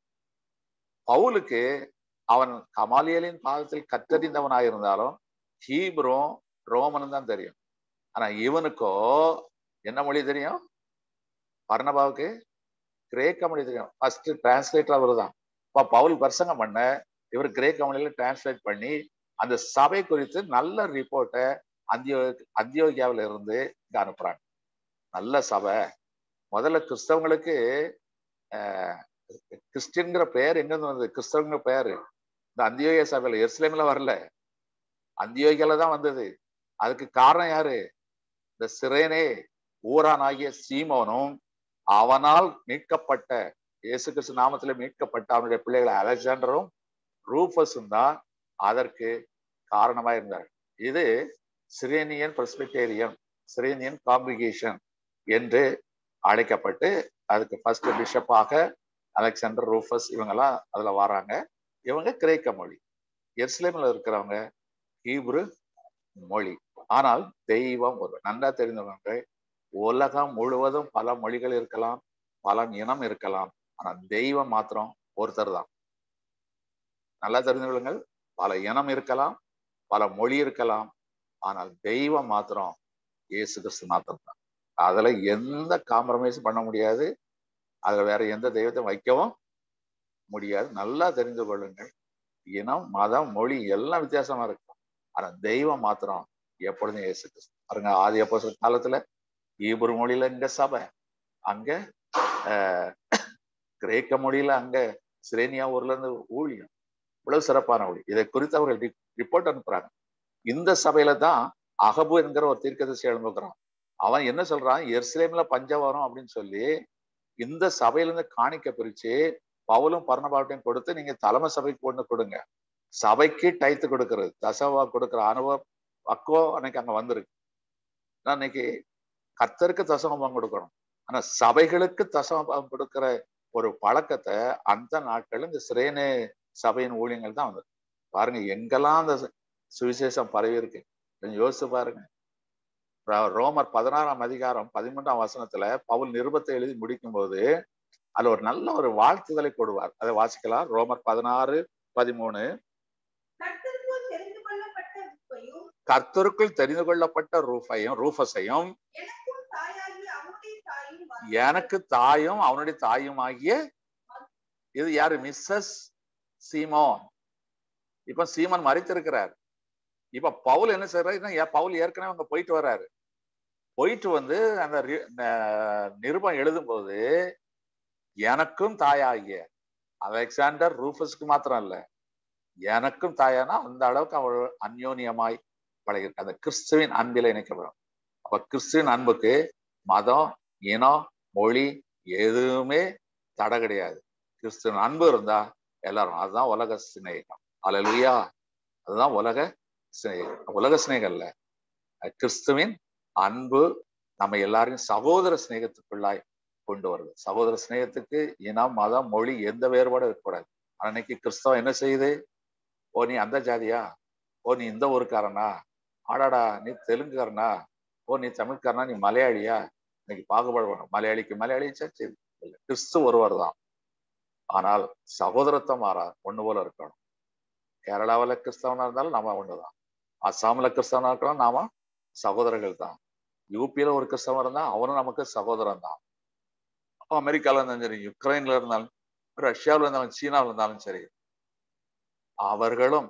பவுலுக்கு அவன் கமாலியலின் பாதத்தில் கற்றறிந்தவனாயிருந்தாலும் ஹீப்ரும் ரோமனும் தான் தெரியும் ஆனா இவனுக்கோ என்ன மொழி தெரியும் பர்ணபாவுக்கு கிரேக்க மொழி தெரியும் ஃபர்ஸ்ட் டிரான்ஸ்லேட்டர் அவர் தான் இப்போ பவுல் பிரசங்கம் பண்ண இவர் கிரேக்க மொழியில டிரான்ஸ்லேட் பண்ணி அந்த சபை குறித்து நல்ல ரிப்போர்ட்டை அந்தியோ அந்தியோகியாவில இருந்து இங்க அனுப்புறாங்க நல்ல சபை முதல்ல கிறிஸ்தவங்களுக்கு ஆஹ், கிறிஸ்டியன்கிற பெயர் எங்க இருந்து வந்தது கிறிஸ்தவங்கிற பெயர் இந்த அந்தியோகிய சபையில எருசலேம்ல வரல அந்தியோகியால தான் வந்தது அதுக்கு காரணம் யாரு இந்த சிரேனே ஊரானாகிய சீமோனும் அவனால் மீட்கப்பட்ட இயேசு கிறிஸ்து நாமத்திலே மீட்கப்பட்ட அவனுடைய பிள்ளைகள் அலெக்சாண்டரும் ரூபஸும் தான் அதற்கு காரணமா இருந்தார் இது சிரேனியன் பிரஸ்பிட்டேரியன் சிரேனியன் காங்கிரிகேஷன் என்று அழைக்கப்பட்டு அதுக்கு ஃபர்ஸ்ட் பிஷப்பாக அலெக்சாண்டர் ரூஃபஸ் இவங்கெல்லாம் அதுல வராங்க இவங்க கிரேக்க மொழி எருசலேம்ல இருக்கிறவங்க ஹீப்ரு மொழி ஆனால் தெய்வம் ஒரு நன்றா தெரிந்தவங்க உலகம் முழுவதும் பல மொழிகள் இருக்கலாம் பல இனம் இருக்கலாம் ஆனா தெய்வம் மாத்திரம் ஒருத்தர் தான் நல்லா தெரிந்து கொள்ளுங்கள் பல இனம் இருக்கலாம் பல மொழி இருக்கலாம் ஆனால் தெய்வம் மாத்திரம் இயேசு கிறிஸ்து மாத்திரம் தான் அதுல எந்த காம்ப்ரமைஸ் பண்ண முடியாது அதுல வேற எந்த தெய்வத்தை வைக்கவும் முடியாது நல்லா தெரிந்து கொள்ளுங்கள் இனம் மதம் மொழி எல்லாம் வித்தியாசமா இருக்கும் ஆனா தெய்வம் மாத்திரம் எப்பொழுதும் இயேசு கிறிஸ்து பாருங்க ஆதி அப்போ காலத்துல ஈபுரு மொழியில இங்க சபை அங்க ஆஹ், கிரேக்க மொழியில அங்க சிரேனியா ஊர்ல இருந்து ஊழியம் இவ்வளவு சிறப்பான ஊழி இதை குறித்து அவர்கள் ரிப்போர்ட் அனுப்புறாங்க இந்த சபையில தான் அகபு என்கிற ஒரு தீர்க்கதரிசி எழுந்துக்கிறான் அவன் என்ன சொல்றான் எருசலேம்ல பஞ்சம் வரும் அப்படின்னு சொல்லி இந்த சபையில இருந்து காணிக்க பிரிச்சு பவுலும் பர்ணபாட்டையும் கொடுத்து நீங்க தலைமை சபைக்கு கொண்டு கொடுங்க சபைக்கு டைத்து கொடுக்கறது தசவா கொடுக்கிற அனுபவம் பக்குவம் அன்னைக்கு அங்க வந்திருக்கு நான் இன்னைக்கு கர்த்தருக்கு தசமம் கொடுக்கணும் ஆனா சபைகளுக்கு தசமம் கொடுக்கிற ஒரு பழக்கத்தை அந்த நாட்கள் இந்த சிரேனு சபையின் ஊழியங்கள் தான் வந்தது பாருங்க எங்கெல்லாம் அந்த சுவிசேஷம் பரவி இருக்கு கொஞ்சம் யோசிச்சு பாருங்க ரோ- ரோமர் பதினாறாம் அதிகாரம் பதிமூன்றாம் வசனத்துல பவுல் நிருபத்தை எழுதி முடிக்கும் போது அதுல ஒரு நல்ல ஒரு வாழ்த்துதலை கொடுவார் அதை வாசிக்கலாம் ரோமர் பதினாறு பதிமூணு கர்த்தருக்குள் தெரிந்து கொள்ளப்பட்ட ருப்பையும் கர்த்தருக்குள் தெரிந்து கொள்ளப்பட்ட ரூஃபையும் ரூஃபஸையும் எனக்கும் தாயாகிய அவனுடைய தாயும் வந்தார்கள். எனக்கு தாயும் அவனுடைய தாயும் ஆகிய இது யாரு மிஸ்ஸஸ் சீமோன் இப்ப சீமன் மறைத்திருக்கிறார் இப்ப பவுல் என்ன செய்யறாருன்னா ஏன் பவுல் ஏற்கனவே அங்க போயிட்டு வர்றாரு போயிட்டு வந்து அந்த ரி- ந- நிருபம் எழுதும்போது எனக்கும் தாயாகிய அலெக்சாண்டர் ரூஃபஸ்க்கு மாத்திரம் இல்ல எனக்கும் தாயானா அந்த அளவுக்கு அவள் அந்யோன்யமாய் பழகிருக்கு அந்த கிறிஸ்துவின் அன்பில இணைக்கப்படும் அப்ப கிறிஸ்துவின் அன்புக்கு மதம் இனம் மொழி எதுவுமே தடை கிடையாது கிறிஸ்துவின் அன்பு இருந்தா எல்லாரும் அதுதான் உலக சிநேகம் அலலுயா அதுதான் உலக சிநேகம் உலக சிநேகம் இல்ல அஹ் கிறிஸ்துவின் அன்பு நம்ம எல்லாரையும் சகோதர சிநேகத்துக்குள்ளாய் கொண்டு வருது சகோதர சிநேகத்துக்கு இனம் மதம் மொழி எந்த வேறுபாடும் இருக்கக்கூடாது ஆனா இன்னைக்கு கிறிஸ்தவம் என்ன செய்யுது ஓ நீ அந்த ஜாதியா ஓ நீ இந்த ஊருக்காரனா ஆடாடா நீ தெலுங்குக்காரனா ஓ நீ தமிழ்காரனா நீ மலையாளியா இன்னைக்கு பாகுபாடு வேணும் மலையாளிக்கு மலையாளி சர்ச்சை இல்லை கிறிஸ்து ஒருவர் தான் ஆனால் சகோதரத்துவம் மாறா ஒண்ணு போல இருக்கணும் கேரளாவுல கிறிஸ்தவனா இருந்தாலும் நாம ஒண்ணுதான் அஸ்ஸாம்ல கிறிஸ்தவனா இருக்கலாம் நாம சகோதரர்கள் தான் யூபியில ஒரு கிறிஸ்தவன் இருந்தா அவனும் நமக்கு சகோதரன் தான் அமெரிக்கால இருந்தாலும் சரி யுக்ரைன்ல இருந்தாலும் ரஷ்யாவில் இருந்தாலும் சீனாவில் இருந்தாலும் சரி அவர்களும்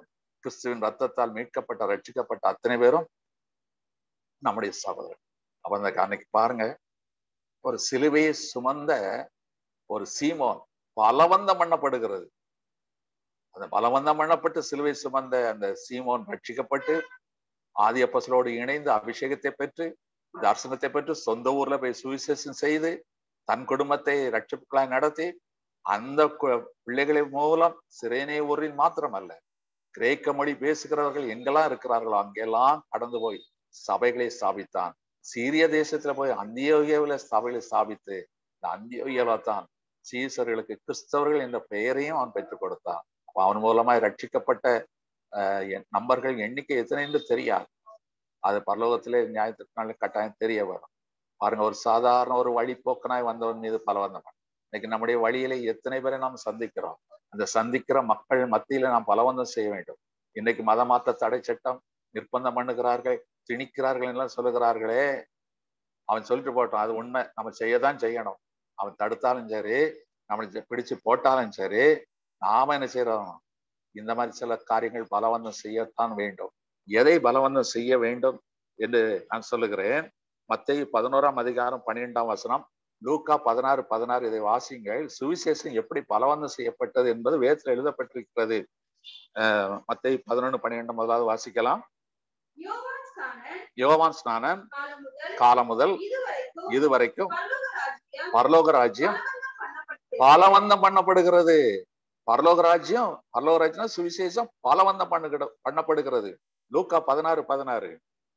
கிறிஸ்துவின் ரத்தத்தால் மீட்கப்பட்ட ரட்சிக்கப்பட்ட அத்தனை பேரும் நம்முடைய சகோதரர் அப்ப அந்த அன்னைக்கு பாருங்க ஒரு சிலுவையை சுமந்த ஒரு சீமோன் பலவந்தம் பண்ணப்படுகிறது அந்த பலவந்தம் பண்ணப்பட்டு சிலுவை சுமந்த அந்த சீமோன் ரட்சிக்கப்பட்டு ஆதி அப்பசலோடு இணைந்து அபிஷேகத்தை பெற்று தரிசனத்தை பெற்று சொந்த ஊர்ல போய் சுவிசேஷம் செய்து தன் குடும்பத்தை ரட்சிப்புகளாய் நடத்தி அந்த கு- பிள்ளைகளின் மூலம் சிறைனே ஊரில் மாத்திரமல்ல கிரேக்க மொழி பேசுகிறவர்கள் எங்கெல்லாம் இருக்கிறார்களோ அங்கெல்லாம் கடந்து போய் சபைகளை ஸ்தாபித்தான் சீரிய தேசத்துல போய் அந்தியோகியாவில சபைகளை ஸ்தாபித்து இந்த அந்தியோகியாவில தான் சீசர்களுக்கு கிறிஸ்தவர்கள் என்ற பெயரையும் அவன் பெற்றுக் கொடுத்தான் அப்ப அவன் மூலமாய் ரட்சிக்கப்பட்ட ஆஹ், எண்- நம்பர்கள் எண்ணிக்கை எத்தனை என்று தெரியாது அது பரலோகத்திலே நியாயத்திற்கு கட்டாயம் தெரிய வரும் பாருங்க ஒரு சாதாரண ஒரு வழிபோக்கனாய் வந்தவன் மீது பலவந்தம் இன்னைக்கு நம்முடைய வழியிலே எத்தனை பேரை நாம் சந்திக்கிறோம் அந்த சந்திக்கிற மக்கள் மத்தியில நாம் பலவந்தம் செய்ய வேண்டும் இன்னைக்கு மத மாத்த தடை சட்டம் நிர்பந்தம் பண்ணுகிறார்கள் திணிக்கிறார்கள் எல்லாம் சொல்லுகிறார்களே அவன் சொல்லிட்டு போட்டோம் அது உண்மை நம்ம செய்யதான் செய்யணும் அவன் தடுத்தாலும் சரி நம்மளை ஜெ- பிடிச்சு போட்டாலும் சரி நாம என்ன செய்யறோம் இந்த மாதிரி சில காரியங்கள் பலவந்தம் செய்யத்தான் வேண்டும் எதை பலவந்தம் செய்ய வேண்டும் என்று நான் சொல்லுகிறேன் மத்திய பதினோராம் அதிகாரம் பன்னிரெண்டாம் வசனம் லூக்கா பதினாறு பதினாறு இதை வாசிங்கள் சுவிசேஷம் எப்படி பலவந்தம் செய்யப்பட்டது என்பது வேதத்தில் எழுதப்பட்டிருக்கிறது அஹ் மத்திய பதினொன்று பன்னிரெண்டு முதலாவது வாசிக்கலாம் யோவான் ஸ்நானன் யோவான் ஸ்நானன் காலம் முதல் காலம் முதல் இதுவரைக்கும் இதுவரைக்கும் பரலோக ராஜ்யம் பரலோக ராஜ்யம் பலவந்தம் பண்ணப்பட்டது. பலவந்தம் பண்ணப்படுகிறது பரலோக ராஜ்யம் பரலோக ராஜ்யம் சுவிசேஷம் பலவந்தம் பண்ணுகிற பண்ணப்படுகிறது லூக்கா பதினாறு பதினாறு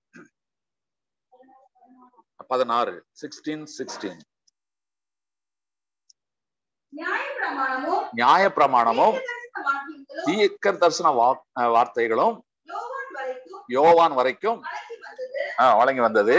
பதினாறு சிக்ஸ்டீன் சிக்ஸ்டீன் நியாயப்பிரமாணமும் நியாயப்பிரமாணமும் தீர்க்கதரிசன வாக்கியங்களும் தீர்க்க தரிசன வா- அஹ் வார்த்தைகளும் யோவான் வரைக்கும் யோவான் வரைக்கும் வழங்கி வந்தது அஹ், வழங்கி வந்தது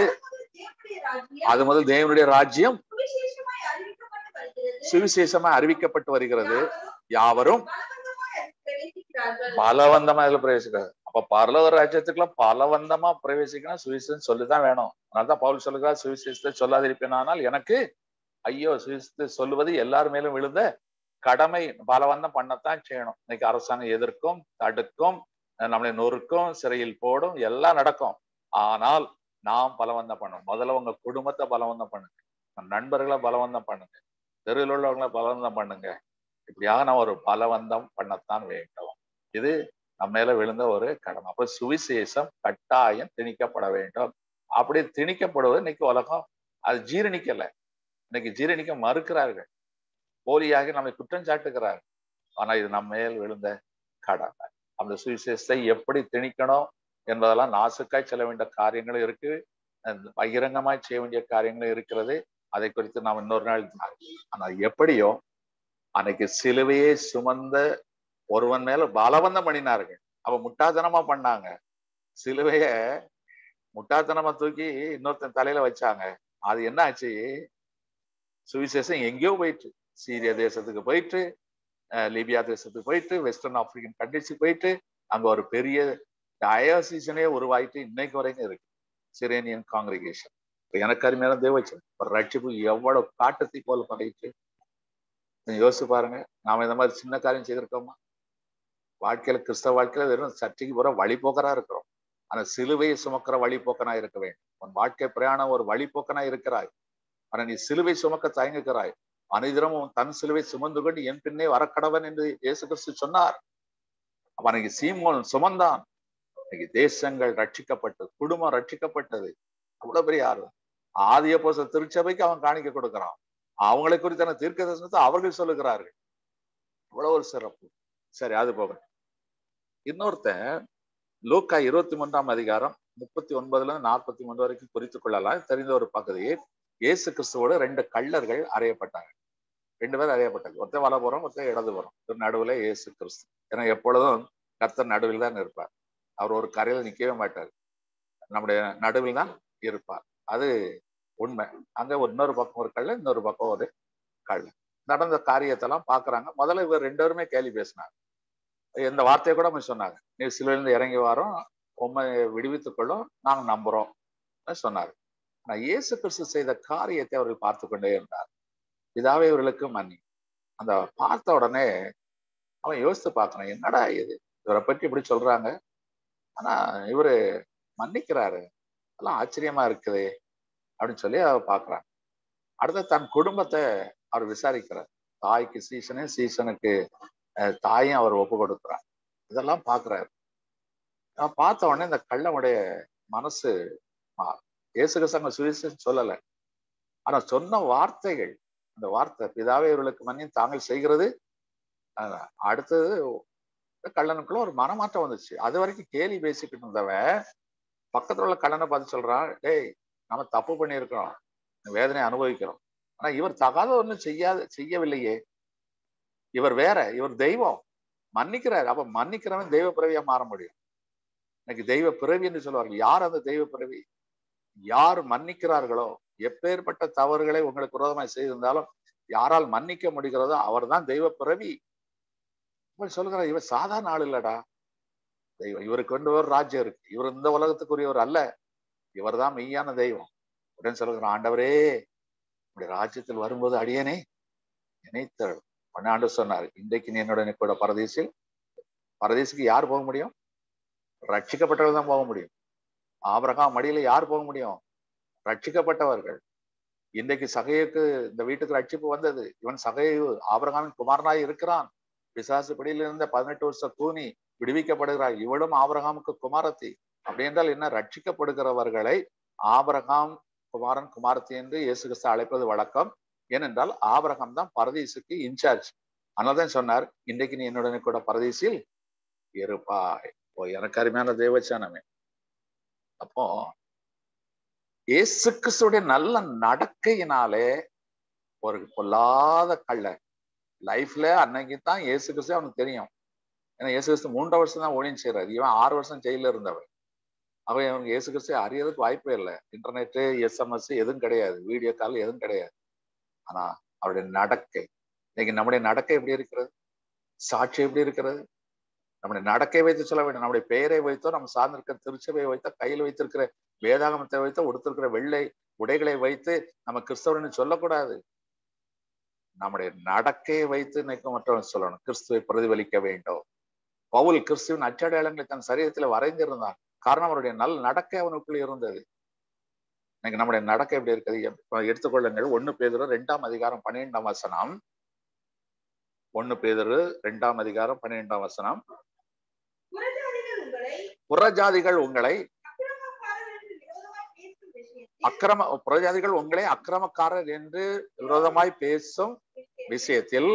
அது முதல் தேவனுடைய ராஜ்யம் அது முதல் தேவனுடைய ராஜ்யம் சுவிசேஷமாய் அறிவிக்கப்பட்டு வருகிறது சுவிசேஷமா அறிவிக்கப்பட்டு வருகிறது யாவரும் யாவரும் பலவந்தமாய் அதில் பிரவேசிக்கிறார்கள் பலவந்தமா இதுல பிரவேசிக்கிறார் அப்ப பரலோக ராஜ்யத்துக்குலாம் பலவந்தமா பிரவேசிக்கணும் சுவிசேஷம் சொல்லிதான் வேணும் அதனாலதான் பவுல் சொல்லுகிறார் சுவிசேஷத்தை சொல்லாதிருப்பேனானால் எனக்கு ஐயோ சுவிசேஷத்தை சொல்லுவது எல்லார் மேலும் விழுந்த கடமை பலவந்தம் பண்ணத்தான் செய்யணும் இன்னைக்கு அரசாங்கம் எதிர்க்கும் தடுக்கும் அஹ் நம்மளை நொறுக்கும் சிறையில் போடும் எல்லாம் நடக்கும் ஆனால் நாம் பலவந்தம் பண்ணணும் முதல்ல உங்க குடும்பத்தை பலவந்தம் பண்ணுங்க உங்க நண்பர்களை பலவந்தம் பண்ணுங்க தெருவில் உள்ளவங்களை பலவந்தம் பண்ணுங்க இப்படியாக நான் ஒரு பலவந்தம் பண்ணத்தான் வேண்டும் இது நம்ம மேல விழுந்த ஒரு கடமை அப்ப சுவிசேஷம் கட்டாயம் திணிக்கப்பட வேண்டும் அப்படி திணிக்கப்படுவது இன்னைக்கு உலகம் அது ஜீரணிக்கல இன்னைக்கு ஜீரணிக்க மறுக்கிறார்கள் போலியாக நம்மை குற்றம் சாட்டுகிறார்கள் ஆனா இது நம்ம மேல் விழுந்த கடமை அந்த சுவிசேஷத்தை எப்படி திணிக்கணும் என்பதெல்லாம் நாசுக்காய் செல்ல வேண்டிய காரியங்களும் இருக்கு அஹ் பகிரங்கமாய் செய்ய வேண்டிய காரியங்களும் இருக்கிறது அதை குறித்து நாம் இன்னொரு நாள் தியானிப்போம். ஆனா எப்படியோ அன்னைக்கு சிலுவையே சுமந்த ஒருவன் மேல பலவந்தம் பண்ணினார்கள் அவ முட்டாத்தனமா பண்ணாங்க சிலுவைய முட்டாத்தனமா தூக்கி இன்னொருத்தன் தலையில வச்சாங்க அது என்ன ஆச்சு சுவிசேஷம் எங்கேயோ போயிட்டு சீரிய தேசத்துக்கு போயிட்டு அஹ் லிபியா தேசத்துக்கு போயிட்டு வெஸ்டர்ன் ஆப்பிரிக்கன் கண்ட்ரிஸுக்கு போயிட்டு அங்க ஒரு பெரிய டயோசிஷனே உருவாயிட்டு இன்னைக்கு வரைக்கும் இருக்கு சிரேனியன் காங்கிரிகேஷன் எனக்கு அருமையான தேவச்சன் ஒரு ரட்சிப்பு எவ்வளவு காட்டத்தை போல பண்ணிட்டு கொஞ்சம் யோசிச்சு பாருங்க நாம இந்த மாதிரி சின்ன காரியம் செய்திருக்கோமா வாழ்க்கையில கிறிஸ்தவ வாழ்க்கையில வெறும் சர்ச்சைக்கு போற வழிபோக்கரா இருக்கிறோம் ஆனா சிலுவையை சுமக்கிற வழிபோக்கனா இருக்க வேண்டும் உன் வாழ்க்கை பிரயாணம் ஒரு வழிபோக்கனா இருக்கிறாய் ஆனா நீ சிலுவை சுமக்க தயங்குகிறாய் அனைதினமும் தன் சிலுவை சுமந்து கொண்டு என் பின்னே வரக்கடவன் என்று இயேசு கிறிஸ்து சொன்னார் அப்ப அன்னைக்கு சீமோன் சுமந்தான் இன்னைக்கு தேசங்கள் ரட்சிக்கப்பட்டது குடும்பம் ரட்சிக்கப்பட்டது அவ்வளவு பெரிய ஆர்வம் ஆதிய போச திருச்சபைக்கு அவன் காணிக்க கொடுக்கிறான் அவங்களை குறித்தான தீர்க்க தரிசனத்தை அவர்கள் சொல்லுகிறார்கள் இவ்வளவு ஒரு சிறப்பு சரி அது போக இன்னொருத்தன் லூக்கா இருபத்தி மூன்றாம் அதிகாரம் முப்பத்தி ஒன்பதுல இருந்து நாற்பத்தி மூணு வரைக்கும் குறித்துக் கொள்ளலாம் தெரிந்த ஒரு பகுதியை இயேசு கிறிஸ்துவோட ரெண்டு கள்ளர்கள் அறையப்பட்டாங்க ரெண்டு பேர் அறையப்பட்டாங்க ஒருத்தன் வலப்புறம் ஒருத்தன் இடதுபுறம் ஒரு நடுவுல இயேசு கிறிஸ்து ஏன்னா எப்பொழுதும் கர்த்தர் நடுவில் தான் இருப்பார் அவர் ஒரு கரையில நிக்கவே மாட்டார் நம்முடைய நடுவில் தான் இருப்பார் அது உண்மை அங்க ஒரு இன்னொரு பக்கம் ஒரு கள்ள இன்னொரு பக்கம் ஒரு கள்ள நடந்த காரியத்தெல்லாம் பாக்குறாங்க முதல்ல இவர் ரெண்டு பேருமே கேள்வி பேசினாங்க இந்த வார்த்தையை கூட அவங்க சொன்னாங்க நீ சிலுவையிலிருந்து இறங்கி வரோம் உண்மை விடுவித்துக் கொள்ளும் நாங்க நம்புறோம் சொன்னாங்க ஆனா இயேசு கிறிஸ்து செய்த காரியத்தை அவர்கள் பார்த்து கொண்டே இருந்தார் இதாவே இவர்களுக்கு மன்னி அந்த பார்த்த உடனே அவன் யோசித்து பார்க்கணும் என்னடா இது இவரை பற்றி இப்படி சொல்றாங்க ஆனா இவரு மன்னிக்கிறாரு எல்லாம் ஆச்சரியமா இருக்குது அப்படின்னு சொல்லி அவர் பார்க்கறாங்க அடுத்து தன் குடும்பத்தை அவர் விசாரிக்கிறார் தாய்க்கு சீசனு சீசனுக்கு அஹ், தாயும் அவர் ஒப்பு கொடுக்குறார் இதெல்லாம் பார்க்கறாரு நான் பார்த்த உடனே இந்த கள்ளனுடைய மனசு மா- இயேசு கிறிஸ்து சுவிசேஷம் சொல்லலை ஆனா சொன்ன வார்த்தைகள் அந்த வார்த்தை பிதாவே இவர்களுக்கு மன்னியும் தாங்கள் செய்கிறது அஹ், அடுத்தது கள்ளனுக்குள்ள ஒரு மனமாற்றம் வந்துச்சு அது வரைக்கும் கேலி பேசிக்கிட்டு இருந்தவன் பக்கத்துல உள்ள கள்ளனை பார்த்து சொல்றான் டேய் நம்ம தப்பு பண்ணியிருக்கிறோம் வேதனை அனுபவிக்கிறோம் ஆனா இவர் தகாத ஒண்ணும் செய்யாத செய்யவில்லையே இவர் வேற இவர் தெய்வம் மன்னிக்கிறார் அப்ப மன்னிக்கிறவன் தெய்வ பிறவியா மாற முடியும் இன்னைக்கு தெய்வ பிறவி என்று சொல்லுவார்கள் யார் அந்த தெய்வ பிறவி யார் மன்னிக்கிறார்களோ எப்பேற்பட்ட தவறுகளை உங்களுக்கு விரோதமாய் செய்திருந்தாலும் யாரால் மன்னிக்க முடிகிறதோ அவர்தான் தெய்வ பிறவி இவர் சொல்கிறார் இவர் சாதாரண ஆள் இல்லடா தெய்வம் இவருக்கு வந்து ஒரு ராஜ்யம் இருக்கு இவர் இந்த உலகத்துக்குரியவர் அல்ல இவர்தான் மெய்யான தெய்வம் உடனே சொல்லுகிற ஆண்டவரே உடைய ராஜ்யத்தில் வரும்போது அடியனே நினைத்தள் ஆண்டு சொன்னார் இன்றைக்கு நீ என்னுடன் கூட பரதேசில் பரதேசுக்கு யார் போக முடியும் ரட்சிக்கப்பட்டவர்கள் தான் போக முடியும் ஆபிரகாம் மடியில யார் போக முடியும் ரட்சிக்கப்பட்டவர்கள் இன்றைக்கு சகையுக்கு இந்த வீட்டுக்கு ரட்சிப்பு வந்தது இவன் சகையு ஆபிரகாமின் குமாரனாய் இருக்கிறான் பிசாசு பிடியில இருந்த பதினெட்டு வருஷம் கூனி விடுவிக்கப்படுகிறார் இவளும் ஆபிரகாமுக்கு குமாரத்தி அப்படி என்றால் என்ன ரட்சிக்கப்படுகிறவர்களை ஆபிரகாம் குமாரன் குமாரத்தி என்று இயேசு கிறிஸ்து அழைப்பது வழக்கம் ஏனென்றால் ஆபிரகாம் தான் பரதீசுக்கு இன்சார்ஜ் அதனால்தான் சொன்னார் இன்றைக்கு நீ என்னுடனே கூட பரதீசில் இருப்பாய் ஓ எனக்கு அருமையான தேவச்சானமே அப்போ இயேசு கிறிஸ்துடைய நல்ல நடக்கையினாலே ஒரு பொல்லாத கள்ள லைஃப்ல அன்னைக்கு தான் இயேசு கிறிஸ்து அவனுக்கு தெரியும் ஏன்னா இயேசு கிறிஸ்து மூன்றரை வருஷம் தான் ஊழியம் செய்யறாரு இவன் ஆறு வருஷம் ஜெயில இருந்தவன் அவன் அவனுக்கு இயேசு கிறிஸ்து அறியறதுக்கு வாய்ப்பே இல்லை இன்டர்நெட்டு எஸ்எம்எஸ் எதுவும் கிடையாது வீடியோ கால் எதுவும் கிடையாது ஆனா அவருடைய நடக்கை இன்னைக்கு நம்முடைய நடக்கை எப்படி இருக்கிறது சாட்சி எப்படி இருக்கிறது நம்முடைய நடக்கை வைத்து சொல்ல வேண்டும் நம்முடைய பெயரை வைத்தோ நம்ம சார்ந்திருக்கிற திருச்சபையை வைத்தோ கையில் வைத்திருக்கிற வேதாகமத்தை வைத்தோ உடுத்திருக்கிற வெள்ளை உடைகளை வைத்து நம்ம கிறிஸ்தவர்னு சொல்லக்கூடாது நம்முடைய நடக்கையை வைத்து இன்னைக்கு மற்றவன் சொல்லணும் கிறிஸ்துவை பிரதிபலிக்க வேண்டும் பவுல் கிறிஸ்துவின் அச்சடையாளங்களை தன் சரீரத்தில் வரைந்திருந்தான் காரணம் அவருடைய நல் நடக்கை அவனுக்குள் இருந்தது இன்னைக்கு நம்முடைய நடக்கை எப்படி இருக்குது எப்ப எடுத்துக்கொள்ளுங்கள் ஒண்ணு பேதரு ரெண்டாம் அதிகாரம் பன்னிரெண்டாம் வசனம் ஒண்ணு பேதரு ரெண்டாம் அதிகாரம் பன்னிரெண்டாம் வசனம் புறஜாதிகள் உங்களை புறஜாதிகள் உங்களை அக்கிரமக்காரர்களுக்கு விரோதமாய் பேசும் விஷயத்தில் அக்கிரம புறஜாதிகள் உங்களை அக்கிரமக்காரர் என்று விரோதமாய் பேசும் விஷயத்தில்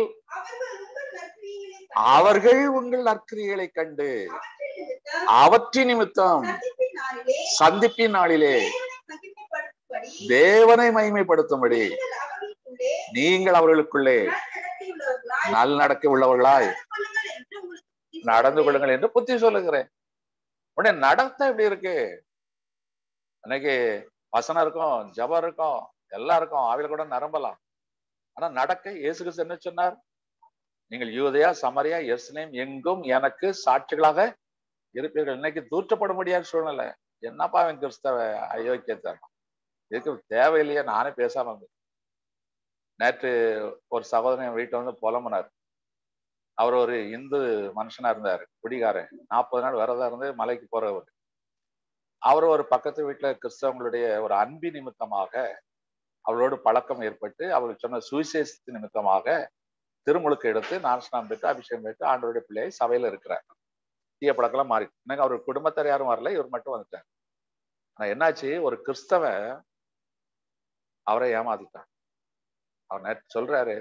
அவர்கள் உங்கள் நற்கிரியைகளை கண்டு அவர்கள் உங்கள் நற்கிரியைகளை கண்டு அவற்றின் நிமித்தம் அவற்றின் நிமித்தம் சந்திப்பின் நாளிலே சந்திப்பின் நாளிலே தேவனை மகிமைப்படுத்தும்படி தேவனை மகிமைப்படுத்தும்படி நீங்கள் அவர்களுக்குள்ளே நீங்கள் அவர்களுக்குள்ளே நன்னடத்தையுள்ளவர்களாய் நல் நடக்கை உள்ளவர்களாய் நடந்து கொள்ளுங்கள் நடந்து கொள்ளுங்கள் என்று உங்களுக்கு என்று புத்தி சொல்லுகிறேன் உடனே நடத்தை எப்படி இருக்கு இன்னைக்கு வசனம் இருக்கும் ஜபம் இருக்கும் எல்லாம் இருக்கும் ஆவில கூட நிரம்பலாம் ஆனா நடக்கை இயேசு கிறிஸ்து என்ன சொன்னார் நீங்கள் யூதயா சமரியா எஸ்லேம் எங்கும் எனக்கு சாட்சிகளாக இருப்பீர்கள் இன்னைக்கு தூற்றப்பட முடியாத சூழ்நிலை என்னப்பா அவன் கிறிஸ்தவ அயோக்கியத்தான் இதுக்கு தேவையில்லையே நானே பேசாம இருந்தேன் நேற்று ஒரு சகோதரன் வீட்டை வந்து புலம்புனார் அவர் ஒரு இந்து மனுஷனா இருந்தார் குடிகாரன் நாற்பது நாள் விரதம் இருந்து மலைக்கு போறவர் அவர் ஒரு பக்கத்து வீட்டுல கிறிஸ்தவங்களுடைய ஒரு அன்பி நிமித்தமாக அவளோடு பழக்கம் ஏற்பட்டு அவளுக்கு சொன்ன சுவிசேஷத்து நிமித்தமாக திருமுழுக்கு எடுத்து நான்ஸ்நாம் பெற்று அபிஷேகம் பெற்று ஆண்டவருடைய பிள்ளையை சபையில இருக்கிறார் தீய பழக்கம்லாம் மாறி எனக்கு அவர் குடும்பத்தார் யாரும் வரல இவர் மட்டும் வந்துட்டார் ஆனா என்னாச்சு ஒரு கிறிஸ்தவன் அவரை ஏமாத்திட்டான் அவர் நேற்று சொல்றாரு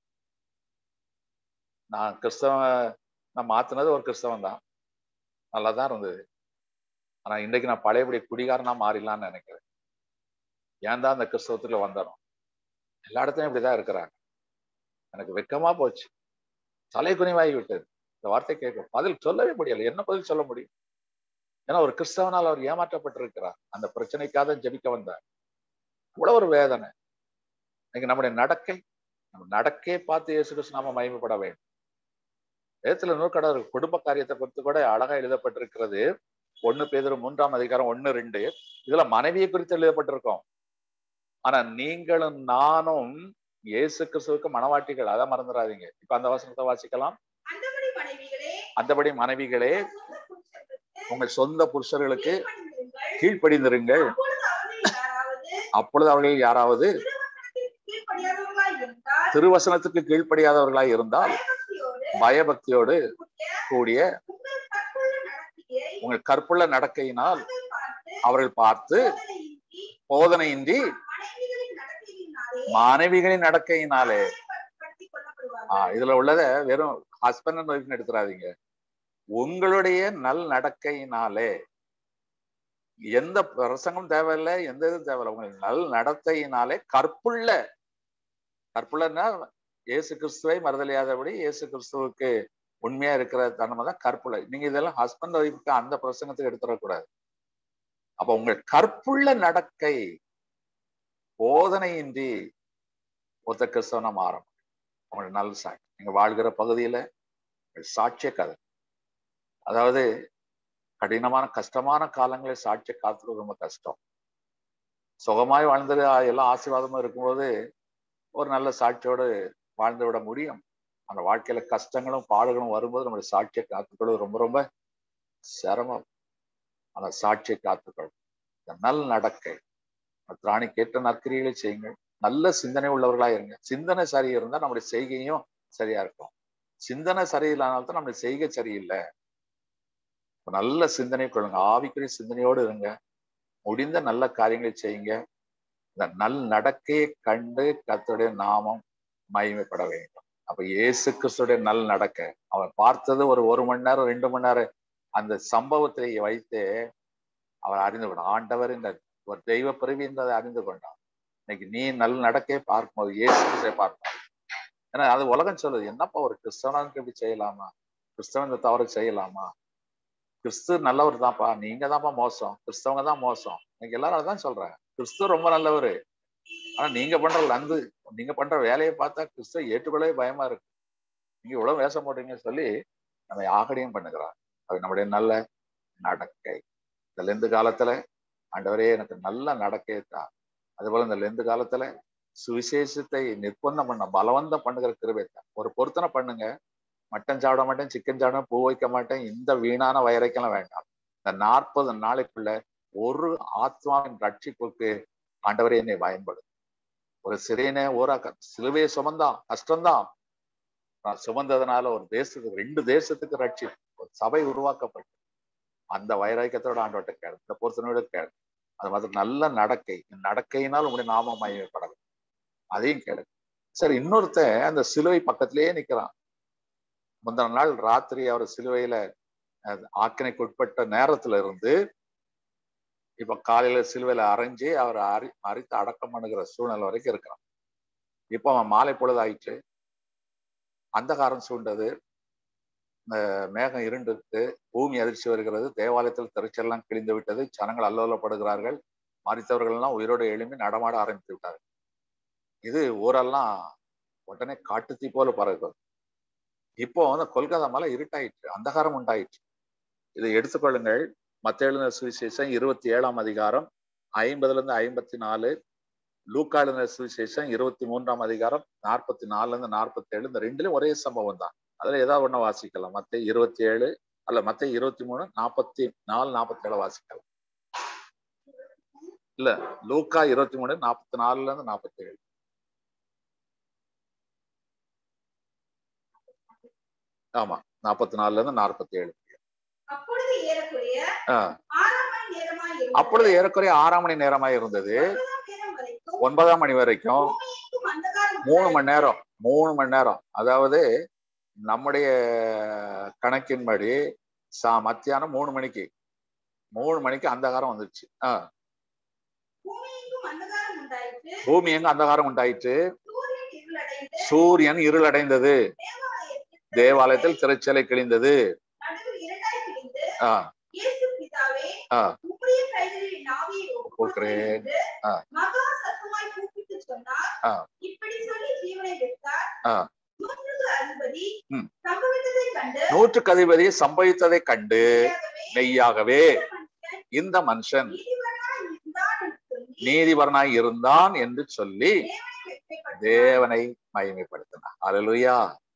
நான் கிறிஸ்தவன் நான் மாத்தினது ஒரு கிறிஸ்தவன் தான் நல்லா தான் இருந்தது ஆனா இன்னைக்கு நான் பழையபடி குடிகாரனா மாறிடலாம்னு நினைக்கிறேன் ஏன் தான் அந்த கிறிஸ்தவத்துல வந்தனும் எல்லா இடத்துலயும் இப்படிதான் இருக்கிறாங்க எனக்கு வெக்கமா போச்சு தலை குனிவாகி விட்டது இந்த வார்த்தை கேட்கும் பதில் சொல்லவே முடியல என்ன பதில் சொல்ல முடியும் ஏன்னா ஒரு கிறிஸ்தவனால் அவர் ஏமாற்றப்பட்டிருக்கிறார் அந்த பிரச்சனைக்காக ஜெபிக்க வந்தார் இவ்வளவு ஒரு வேதனை இன்னைக்கு நம்முடைய நடக்கை நம்ம நடக்கையை பார்த்து இயேசு கிறிஸ்து நாம மகிமைப்பட வேண்டும் வேதத்துல நூற்கடர் குடும்ப காரியத்தை பொறுத்து கூட அழகா எழுதப்பட்டிருக்கிறது ஒண்ணு பேதர் மூன்றாம் அதிகாரம் ஒண்ணு ரெண்டு இதுல மனைவியை குறித்து எழுதப்பட்டிருக்கோம் ஆனா நீங்களும் நானும் இயேசு கிறிஸ்துவுக்கு மனவாட்டிகள் அதை மறந்துடாதீங்க இப்ப அந்த வசனத்தை வாசிக்கலாம் அந்தபடி மனைவிகளே அந்தபடி மனைவிகளே உங்கள் சொந்த புருஷர்களுக்கு கீழ்ப்படிந்திருங்கள் அப்பொழுது அவர்கள் யாராவது திருவசனத்துக்கு கீழ்ப்படியாதவர்களாய் இருந்தால் பயபக்தியோடு கூடிய உங்கள் கற்புள்ள நடக்கையினால் அவர்கள் பார்த்து போதனையின்றி மனைவிகளின் நடக்கையினாலே ஆஹ் இதுல உள்ளத வெறும் ஹஸ்பண்ட் அண்ட் ஒய்ஃப்னு எடுத்துறாதீங்க உங்களுடைய நல் நடக்கையினாலே எந்த பிரசங்கம் தேவையில்லை எந்த இதுவும் தேவையில்லை உங்களுக்கு நல் நடத்தையினாலே கற்புள்ள கற்புள்ளன்னா இயேசு கிறிஸ்துவை மறுதலியாதபடி இயேசு கிறிஸ்துவுக்கு உண்மையா இருக்கிற தன்மை தான் கற்புள்ள நீங்க இதெல்லாம் ஹஸ்பண்ட் ஒய்ஃப்க்கு அந்த பிரசங்கத்துக்கு எடுத்துடக்கூடாது அப்ப உங்கள் கற்புள்ள நடக்கை போதனையின்றி ஒத்த கிறிஸ்தவனா மாறும் உங்கள் நல்ல சாட்சி நீங்க வாழ்கிற பகுதியில சாட்சிய கதை அதாவது கடினமான கஷ்டமான காலங்களில் சாட்சியை காத்துறது ரொம்ப கஷ்டம் சுகமாய் வாழ்ந்தது எல்லாம் ஆசீர்வாதமும் இருக்கும்போது ஒரு நல்ல சாட்சியோடு வாழ்ந்து விட முடியும் அந்த வாழ்க்கையில கஷ்டங்களும் பாடுகளும் வரும்போது நம்மளுடைய சாட்சியை காத்துக்கொள்வது ரொம்ப ரொம்ப சிரமம் அந்த சாட்சியை காத்துக்கொள்ளும் இந்த நல் நடக்கை திராணி கேட்ட நற்கிரிகளை செய்யுங்கள் நல்ல சிந்தனை உள்ளவர்களா இருங்க சிந்தனை சரி இருந்தா நம்முடைய செய்கையும் சரியா இருக்கும் சிந்தனை சரியில்லாதனால்தான் நம்முடைய செய்கை சரியில்லை நல்ல சிந்தனை கொள்ளுங்க ஆவிக்குரிய சிந்தனையோடு இருங்க முடிந்த நல்ல காரியங்களை செய்யுங்க இந்த நல் நடக்கையை கண்டு கத்துடைய நாமம் மகிமைப்பட வேண்டும் அப்ப இயேசு கிறிஸ்துடைய நல் நடக்க அவர் பார்த்தது ஒரு ஒரு மணி நேரம் ரெண்டு மணி நேரம் அந்த சம்பவத்தை வைத்து அவர் அறிந்து கொண்டார் ஆண்டவர் இந்த ஒரு தெய்வ பிறவி என்பதை அறிந்து கொண்டார் இன்னைக்கு நீ நல் நடக்கையை பார்க்கும்போது இயேசு கிறிஸ்துவை பார்ப்பார் ஏன்னா அது உலகம் சொல்லுது என்னப்பா ஒரு கிறிஸ்தவனுக்கு இப்படி செய்யலாமா கிறிஸ்தவன் இந்த தவறு செய்யலாமா கிறிஸ்து நல்லவர் தான்ப்பா நீங்க தான்ப்பா மோசம் கிறிஸ்தவங்க தான் மோசம் இன்னைக்கு எல்லாரும் அதான் சொல்றாங்க கிறிஸ்து ரொம்ப நல்லவர் ஆனா நீங்க பண்ற லந்து நீங்க பண்ற வேலையை பார்த்தா கிறிஸ்துவ ஏற்றுக்கொள்ளவே பயமா இருக்கு நீங்க இவ்வளவு வேஷம் போட்டீங்கன்னு சொல்லி நம்ம ஆகடியும் பண்ணுகிறார் அது நம்முடைய நல்ல நடக்கை இந்த லெந்து காலத்துல ஆண்டவரே எனக்கு நல்ல நடக்கையை தான் அதுபோல இந்த லெந்து காலத்துல சுவிசேஷத்தை நிர்பந்தம் பண்ண பலவந்தம் பண்ணுகிற கிருபை தான் ஒரு பொருத்தனை பண்ணுங்க மட்டன் சாப்பிட மாட்டேன் சிக்கன் சாப்பிட பூ வைக்க மாட்டேன் இந்த வீணான வயரைக்கெல்லாம் வேண்டாம் இந்த நாற்பது நாளைக்குள்ள ஒரு ஆத்மாவின் ரட்சிப்புக்கு ஆண்டவரே என்னை பயன்படும் ஒரு சிறையனே ஓரா சிலுவையை சுமந்தான் கஷ்டம்தான் நான் சுமந்ததுனால ஒரு தேசத்துக்கு ரெண்டு தேசத்துக்கு ரட்சி ஒரு சபை உருவாக்கப்பட்டு அந்த வைராக்கியத்தோட ஆண்டவட்ட கேடு இந்த பொருத்தனோட கேடு அது மாதிரி நல்ல நடக்கை நடக்கையினால் உங்களுடைய நாம மயப்படலாம் அதையும் கேளு சரி இன்னொருத்தன் அந்த சிலுவை பக்கத்திலேயே நிக்கிறான் முந்தின நாள் ராத்திரி அவர் சிலுவையில ஆக்கினைக்கு உட்பட்ட நேரத்துல இருந்து இப்ப காலையில சிலுவையில அரைஞ்சு அவர் அரி அரித்து அடக்கம் பண்ணுகிற சூழ்நிலை வரைக்கும் இருக்கிறான் இப்ப அவன் மாலை பொழுது ஆயிடுச்சு அந்தகாரம் சூண்டது இந்த மேகம் இருண்டுட்டு பூமி அதிர்ச்சி வருகிறது தேவாலயத்தில் திருச்செல்லாம் கிழிந்து விட்டது ஜனங்கள் அல்லோலப்படுகிறார்கள் மறித்தவர்கள் எல்லாம் உயிரோடு எழும்பி நடமாட ஆரம்பித்து விட்டார்கள் இது ஊரெல்லாம் உடனே காட்டுத்தீ போல பறகுது இப்போ வந்து கொல்கத்தா மலை இருட்டாயிற்று அந்தகாரம் உண்டாயிற்று இதை எடுத்துக்கொள்ளுங்கள் மத்த எழுதின சுவிசேஷம் இருபத்தி ஏழாம் அதிகாரம் ஐம்பதுல இருந்து ஐம்பத்தி நாலு லூக்கா எழுதின சுவிசேஷம் இருபத்தி மூன்றாம் அதிகாரம் நாற்பத்தி நாலுல இருந்து நாற்பத்தி ஏழு இந்த ரெண்டுலயும் ஒரே சம்பவம் தான் அதுல ஏதாவது ஒண்ணு வாசிக்கலாம் மத்த இருபத்தி ஏழு அல்ல மத்த இருபத்தி மூணு நாற்பத்தி நாலு நாற்பத்தி ஏழு வாசிக்கலாம் இல்ல லூக்கா இருபத்தி மூணு நாற்பத்தி நாலுல இருந்து நாற்பத்தி ஏழு ஆமா நாற்பத்தி நாலுல இருந்து நாற்பத்தி ஏழு அப்பொழுது ஏறக்குறைய ஆஹ் ஆறாம் மணி நேரமாய் இருந்தது. அப்பொழுது ஏறக்குறைய ஆறாம் மணி நேரமா இருந்தது ஒன்பதாம் நேரம் வரைக்கும் ஒன்பதாம் மணி வரைக்கும் பூமியெங்கும் அந்தகாரம் மூணு மணி நேரம் மூணு மணி நேரம் அதாவது நம்முடைய கணக்கின்படி சா மத்தியானம் மூணு மணிக்கு மூணு மணிக்கு அந்தகாரம் வந்துருச்சு ஆஹ் பூமியெங்கும் அந்தகாரம் உண்டாயிற்று பூமி எங்க அந்தகாரம் உண்டாயிற்று சூரியன் இருளடைந்து சூரியன் இருளடைந்தது தேவாலயத்தில் தேவாலயத்தில் திரைச்சலை கிழிந்தது நடுவில் இரண்டாய் பிரிந்து ஆஹ் இயேசு பிதாவே ஆஹ் உம்முடைய கைகளில் என் ஆவியை ஒப்புக்கொடுக்கிறேன். ஒப்புக்கொடுக்கிறேன் என்று ஆ. மகா சத்தமாய் கூப்பிட்டு சொன்னார் ஆ. இப்படி சொல்லி ஜீவனை விட்டார் ஆ. நூற்றுக்கு அதிபதி ம். சம்பவித்ததை கண்டு நூற்றுக்கு அதிபதி சம்பவித்ததை கண்டு மெய்யாகவே மெய்யாகவே இந்த மனுஷன் இந்த மனுஷன் நீதிபரனாய் இருந்தான் என்று சொல்லி நீதிபரனாய் இருந்தான் என்று சொல்லி தேவனை வெட்கப்படுத்தினார். தேவனை மகிமைப்படுத்தினார் அல்லேலூயா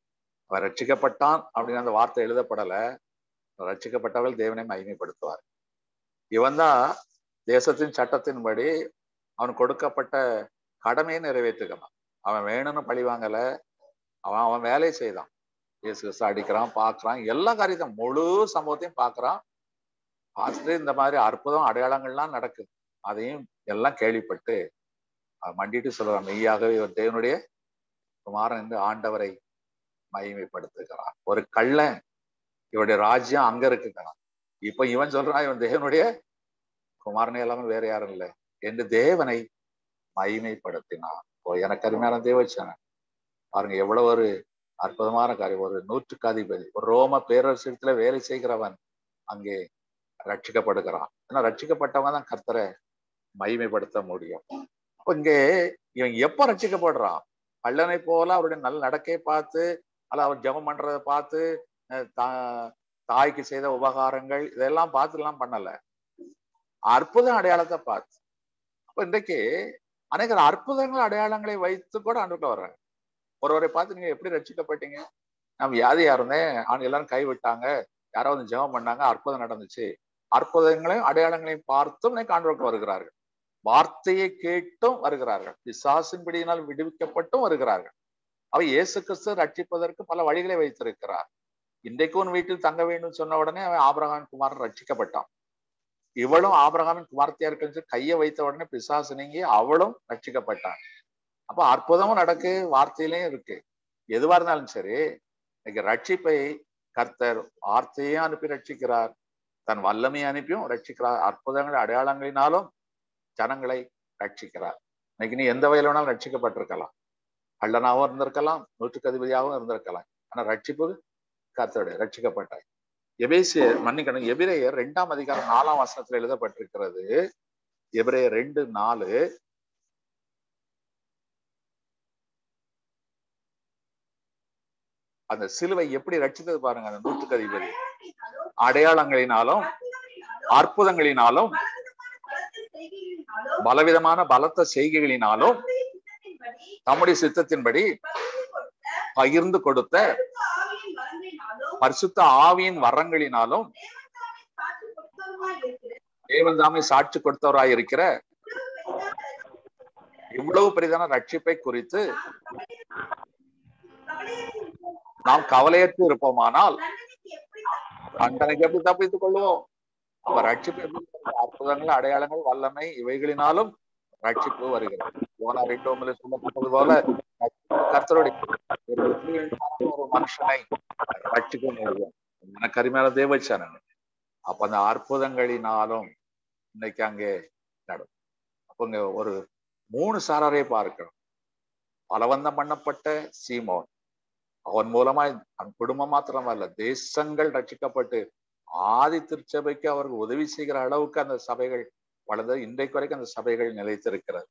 அவன் ரட்சிக்கப்பட்டான் அப்படின்னு அந்த வார்த்தை எழுதப்படல ரட்சிக்கப்பட்டவர்கள் தேவனை மகிமைப்படுத்துவார் இவன் தான் தேசத்தின் சட்டத்தின்படி அவன் கொடுக்கப்பட்ட கடமையை நிறைவேற்றுகிறான் அவன் வேணும்னு பழி வாங்கல அவன் அவன் வேலையை செய்தான் இயேசு கிறிஸ்து அடிக்கிறான் பார்க்கறான் எல்லா காரியத்தையும் முழு சம்பவத்தையும் பார்க்கறான் பார்த்துட்டு இந்த மாதிரி அற்புதம் அடையாளங்கள்லாம் நடக்குது அதையும் எல்லாம் கேள்விப்பட்டு அவன் மண்டிட்டு சொல்றான் மெய்யாகவே இவர் தேவனுடைய குமாரன் என்று ஆண்டவரை மகிமைப்படுத்துகிறான் ஒரு கள்ளன் இவருடைய ராஜ்யம் அங்க இருக்குங்கிறான் இப்ப இவன் சொல்றான் இவன் தேவனுடைய குமாரனே எல்லாமே வேற யாரும் இல்லை என்று தேவனை மகிமைப்படுத்தினான் ஓ எனக்கு அருமையான தேவச்சான பாருங்க எவ்வளவு ஒரு அற்புதமான காரியம் ஒரு நூற்றுக்கு அதிபதி ஒரு ரோம பேரரசத்துல வேலை செய்கிறவன் அங்கே ரட்சிக்கப்படுகிறான் ஏன்னா ரட்சிக்கப்பட்டவன் தான் கர்த்தரை மகிமைப்படுத்த முடியும் அப்ப இங்கே இவன் எப்ப ரட்சிக்கப்படுறான் கள்ளனை போல அவருடைய நல்ல நடக்கையை பார்த்து அல்ல அவர் ஜெபம் பண்றதை பார்த்து அஹ் தா- தாய்க்கு செய்த உபகாரங்கள் இதெல்லாம் பார்த்து எல்லாம் பண்ணல அற்புத அடையாளத்தை பார்த்து அப்ப இன்றைக்கு அநேக அற்புதங்கள் அடையாளங்களை வைத்து கூட ஆண்டுக்குள்ள வர்றாங்க ஒருவரை பார்த்து நீங்க எப்படி ரட்சிக்கப்பட்டீங்க நான் வியாதியா இருந்தேன் ஆனா எல்லாரும் கைவிட்டாங்க யாரோ வந்து ஜெபம் பண்ணாங்க அற்புதம் நடந்துச்சு அற்புதங்களையும் அடையாளங்களையும் பார்த்தும் இன்னைக்கு ஆண்டவருக்கு வருகிறார்கள் வார்த்தையை கேட்டும் வருகிறார்கள் பிசாசின்படியினால் விடுவிக்கப்பட்டும் வருகிறார்கள் அவ இயேசு கிறிஸ்து ரட்சிப்பதற்கு பல வழிகளை வைத்திருக்கிறார் இன்றைக்கு உன் வீட்டில் தங்க வேண்டும் சொன்ன உடனே அவன் ஆபிரகாமின் குமாரன் ரட்சிக்கப்பட்டான் இவளும் ஆபிரகாமின் குமார்த்தியா இருக்குன்னு கையை வைத்த உடனே பிசாசு நீங்கி அவளும் ரட்சிக்கப்பட்டான் அப்ப அற்புதமும் நடக்கு வார்த்தையிலையும் இருக்கு எதுவா இருந்தாலும் சரி இன்னைக்கு ரட்சிப்பை கர்த்தர் வார்த்தையே அனுப்பி ரட்சிக்கிறார் தன் வல்லமையை அனுப்பியும் ரட்சிக்கிறார் அற்புதங்கள் அடையாளங்களினாலும் ஜனங்களை ரட்சிக்கிறார் இன்னைக்கு நீ எந்த வயல வேணாலும் ரட்சிக்கப்பட்டிருக்கலாம் கள்ளனாவும் இருந்திருக்கலாம் நூற்றுக்கு அதிபதியாகவும் இருந்திருக்கலாம் ஆனா ரட்சிப்பு கர்த்தருடைய ரட்சிக்கப்பட்டாய் எபேசியர் மன்னிக்கணும் எபிரேயர் ரெண்டாம் அதிகாரம் நாலாம் வசனத்துல எழுதப்பட்டிருக்கிறது எபிரேயர் ரெண்டு நாலு அந்த சிலுவை எப்படி ரட்சித்தது பாருங்க அந்த நூற்றுக்கு அதிபதி அடையாளங்களினாலும் அற்புதங்களினாலும் பலவிதமான பலத்த செய்கைகளினாலும் தம்முடைய சித்தத்தின்படி பகிர்ந்து கொடுத்த பரிசுத்த ஆவியின் வரங்களினாலும் தேவன் தாமே சாட்சி கொடுத்தவராய் இருக்கிற இவ்வளவு பெரிதான ரட்சிப்பை குறித்து நாம் கவலையற்று இருப்போமானால் தண்டனைக்கு எப்படி தப்பித்துக் கொள்வோம் அப்ப ரட்சிப்பு எப்படி வருகிறது? அற்புதங்கள் அடையாளங்கள் வல்லமை இவைகளினாலும் ரட்சிப்பு வருகிறது போனா ரெண்டு ஒன்பதுல சொல்லப்பட்டது போல கர்த்தருடைய ஒரு வெற்றிகரமான ஒரு மனுஷனை ரட்சிக்க முடியும் எனக்கு அருமையான தேவச்சானன் அப்ப அந்த அற்புதங்களினாலும் இன்னைக்கு அங்கே நடும் அப்ப இங்க ஒரு மூணு சாராரை பார்க்கணும் பலவந்தம் பண்ணப்பட்ட சீமோன் அவன் மூலமாய் தன் குடும்பம் மாத்திரமல்ல தேசங்கள் ரட்சிக்கப்பட்டு ஆதி திருச்சபைக்கு அவருக்கு உதவி செய்கிற அளவுக்கு அந்த சபைகள் வளர்ந்தது இன்றைக்கு வரைக்கும் அந்த சபைகள் நிலைத்திருக்கிறது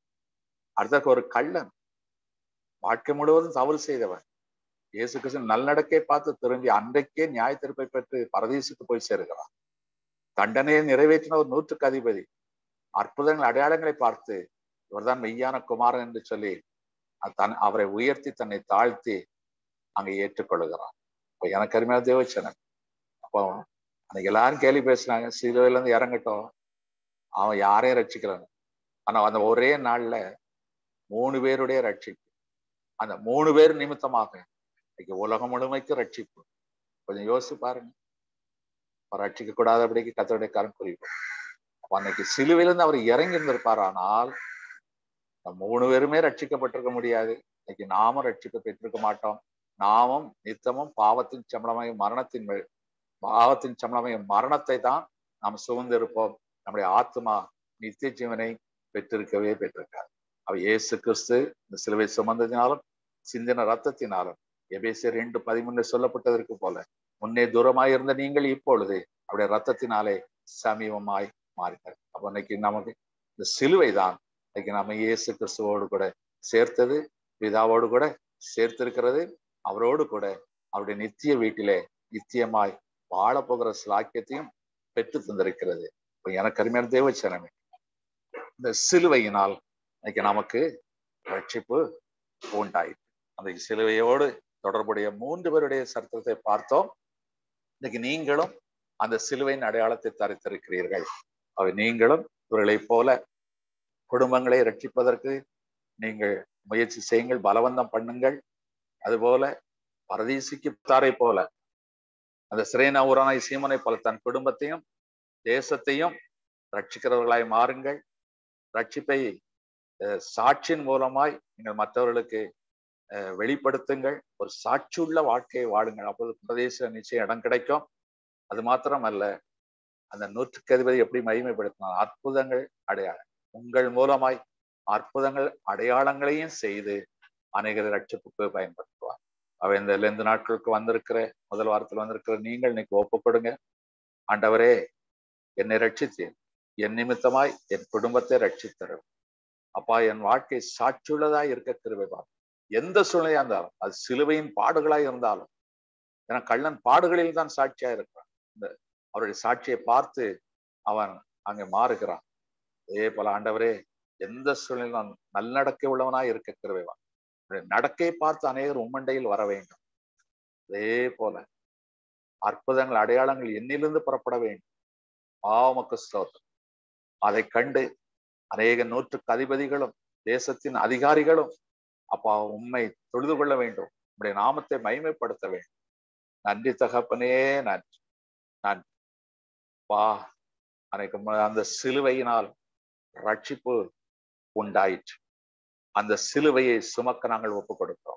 அடுத்த ஒரு கள்ளன் வாழ்க்கை முழுவதும் தவறு செய்தவன் இயேசு கிறிஸ்து நல்லடக்கை பார்த்து திரும்பி அன்றைக்கே நியாய தீர்ப்பை பெற்று பரதேசுக்கு போய் சேருகிறான் தண்டனையை நிறைவேற்றின ஒரு நூற்றுக்கு அதிபதி அற்புதங்கள் அடையாளங்களை பார்த்து இவர்தான் மெய்யான குமாரன் என்று சொல்லி தன் அவரை உயர்த்தி தன்னை தாழ்த்தி அங்கே ஏற்றுக்கொள்ளுகிறான் இப்போ எனக்கு அருமையான தேவச்சனன் அப்போ அன்னைக்கு எல்லாரும் கேள்வி பேசுனாங்க சிலுவையில இருந்து இறங்கட்டும் அவன் யாரையும் ரட்சிக்கிறான் ஆனா அந்த ஒரே நாள்ல மூணு பேருடைய ரட்சிப்பு அந்த மூணு பேர் நிமித்தமாக இன்னைக்கு உலகம் முழுமைக்கு ரட்சிப்பு கொஞ்சம் யோசிச்சு பாருங்க அப்ப ரட்சிக்க கூடாதபடிக்கு கத்தருடைய கரம் குறிப்போம் அப்ப அன்னைக்கு சிலுவையிலிருந்து அவர் இறங்கி இருந்திருப்பார் ஆனால் நம்ம மூணு பேருமே ரட்சிக்கப்பட்டிருக்க முடியாது இன்னைக்கு நாமும் ரட்சிக்க பெற்றிருக்க மாட்டோம் நாமும் நித்தமும் பாவத்தின் சம்பளமாய் மரணத்தின் மேல் பாவத்தின் சம்பளமாய் மரணத்தை தான் நாம் சுமந்திருப்போம் நம்முடைய ஆத்மா நித்திய ஜீவனை பெற்றிருக்கவே பெற்றிருக்கார் அவ இயேசு கிறிஸ்து இந்த சிலுவை சுமந்ததினாலும் சிந்தின ரத்தத்தினாலும் எபேசியர் ரெண்டு பதிமூணு சொல்லப்பட்டதற்கு போல முன்னே தூரமாய் இருந்த நீங்கள் இப்பொழுது அவருடைய ரத்தத்தினாலே சமீபமாய் மாறினார் அப்ப இன்னைக்கு நமக்கு இந்த சிலுவை தான் இன்னைக்கு நம்ம இயேசு கிறிஸ்துவோடு கூட சேர்த்தது பிதாவோடு கூட சேர்த்திருக்கிறது அவரோடு கூட அவருடைய நித்திய வீட்டிலே நித்தியமாய் வாழ போகிற சிலாக்கியத்தையும் பெற்று தந்திருக்கிறது இப்ப எனக்கு அருமையான தேவச்சனமே இந்த சிலுவையினால் இன்னைக்கு நமக்கு ரட்சிப்பு உண்டாயிற்று அந்த சிலுவையோடு தொடர்புடைய மூன்று பேருடைய சரித்திரத்தை பார்த்தோம் இன்னைக்கு நீங்களும் அந்த சிலுவையின் அடையாளத்தை தரித்திருக்கிறீர்கள் அவை நீங்களும் இவர்களைப் போல குடும்பங்களை ரட்சிப்பதற்கு நீங்கள் முயற்சி செய்யுங்கள் பலவந்தம் பண்ணுங்கள் அதுபோல பரதீசிக்கு தாரை போல அந்த சிறைனா ஊரானாய் சீமனை போல தன் குடும்பத்தையும் தேசத்தையும் ரட்சிக்கிறவர்களாய் மாறுங்கள் ரட்சிப்பை அஹ், சாட்சியின் மூலமாய் நீங்கள் மற்றவர்களுக்கு அஹ், வெளிப்படுத்துங்கள் ஒரு சாட்சியுள்ள வாழ்க்கையை வாழுங்கள் அப்போது பிரதேச நிச்சயம் இடம் கிடைக்கும் அது மாத்திரம் அல்ல அந்த நூற்றுக்கு அதிபதி எப்படி மகிமைப்படுத்தினார் அற்புதங்கள் அடையாளம் உங்கள் மூலமாய் அற்புதங்கள் அடையாளங்களையும் செய்து அநேகரை ரட்சிப்புக்கு பயன்படுத்துவார் அவை இந்த ரெண்டு நாட்களுக்கு வந்திருக்கிற முதல் வாரத்தில் வந்திருக்கிற நீங்கள் இன்னைக்கு ஒப்பு கொடுங்க ஆண்டவரே என்னை ரட்சித்தேன் என் நிமித்தமாய் என் குடும்பத்தை ரட்சித்தரும் அப்பா என் வாழ்க்கை சாட்சியுள்ளதாய் இருக்க கிருபைவார் எந்த சூழ்நிலையா இருந்தாலும் அது சிலுவையின் பாடுகளாய் இருந்தாலும் ஏன்னா கள்ளன் பாடுகளில் தான் சாட்சியா இருக்கிறான் இந்த அவருடைய சாட்சியை பார்த்து அவன் அங்கே மாறுகிறான் அதே போல ஆண்டவரே எந்த சூழ்நிலையும் நான் நல்லடக்கை உள்ளவனாய் இருக்க கிருபைவான் உன்னுடைய நடக்கையை பார்த்து அநேகர் உம்மண்டையில் வர வேண்டும் அதே போல அற்புதங்கள் அடையாளங்கள் என்னிலிருந்து புறப்பட வேண்டும் பாவமக்கு ஸ்தோத்திரம் அதை கண்டு அநேக நூற்றுக்கு அதிபதிகளும் தேசத்தின் அதிகாரிகளும் அப்பா உண்மை தொழுது கொள்ள வேண்டும் உடைய நாமத்தை மகிமைப்படுத்த வேண்டும் நன்றி தகப்பனே நன்றி நன்றி பா அன்னைக்கு ம- அந்த சிலுவையினால் ரட்சிப்பு உண்டாயிற்று அந்த சிலுவையை சுமக்க நாங்கள் ஒப்பு கொடுக்கிறோம்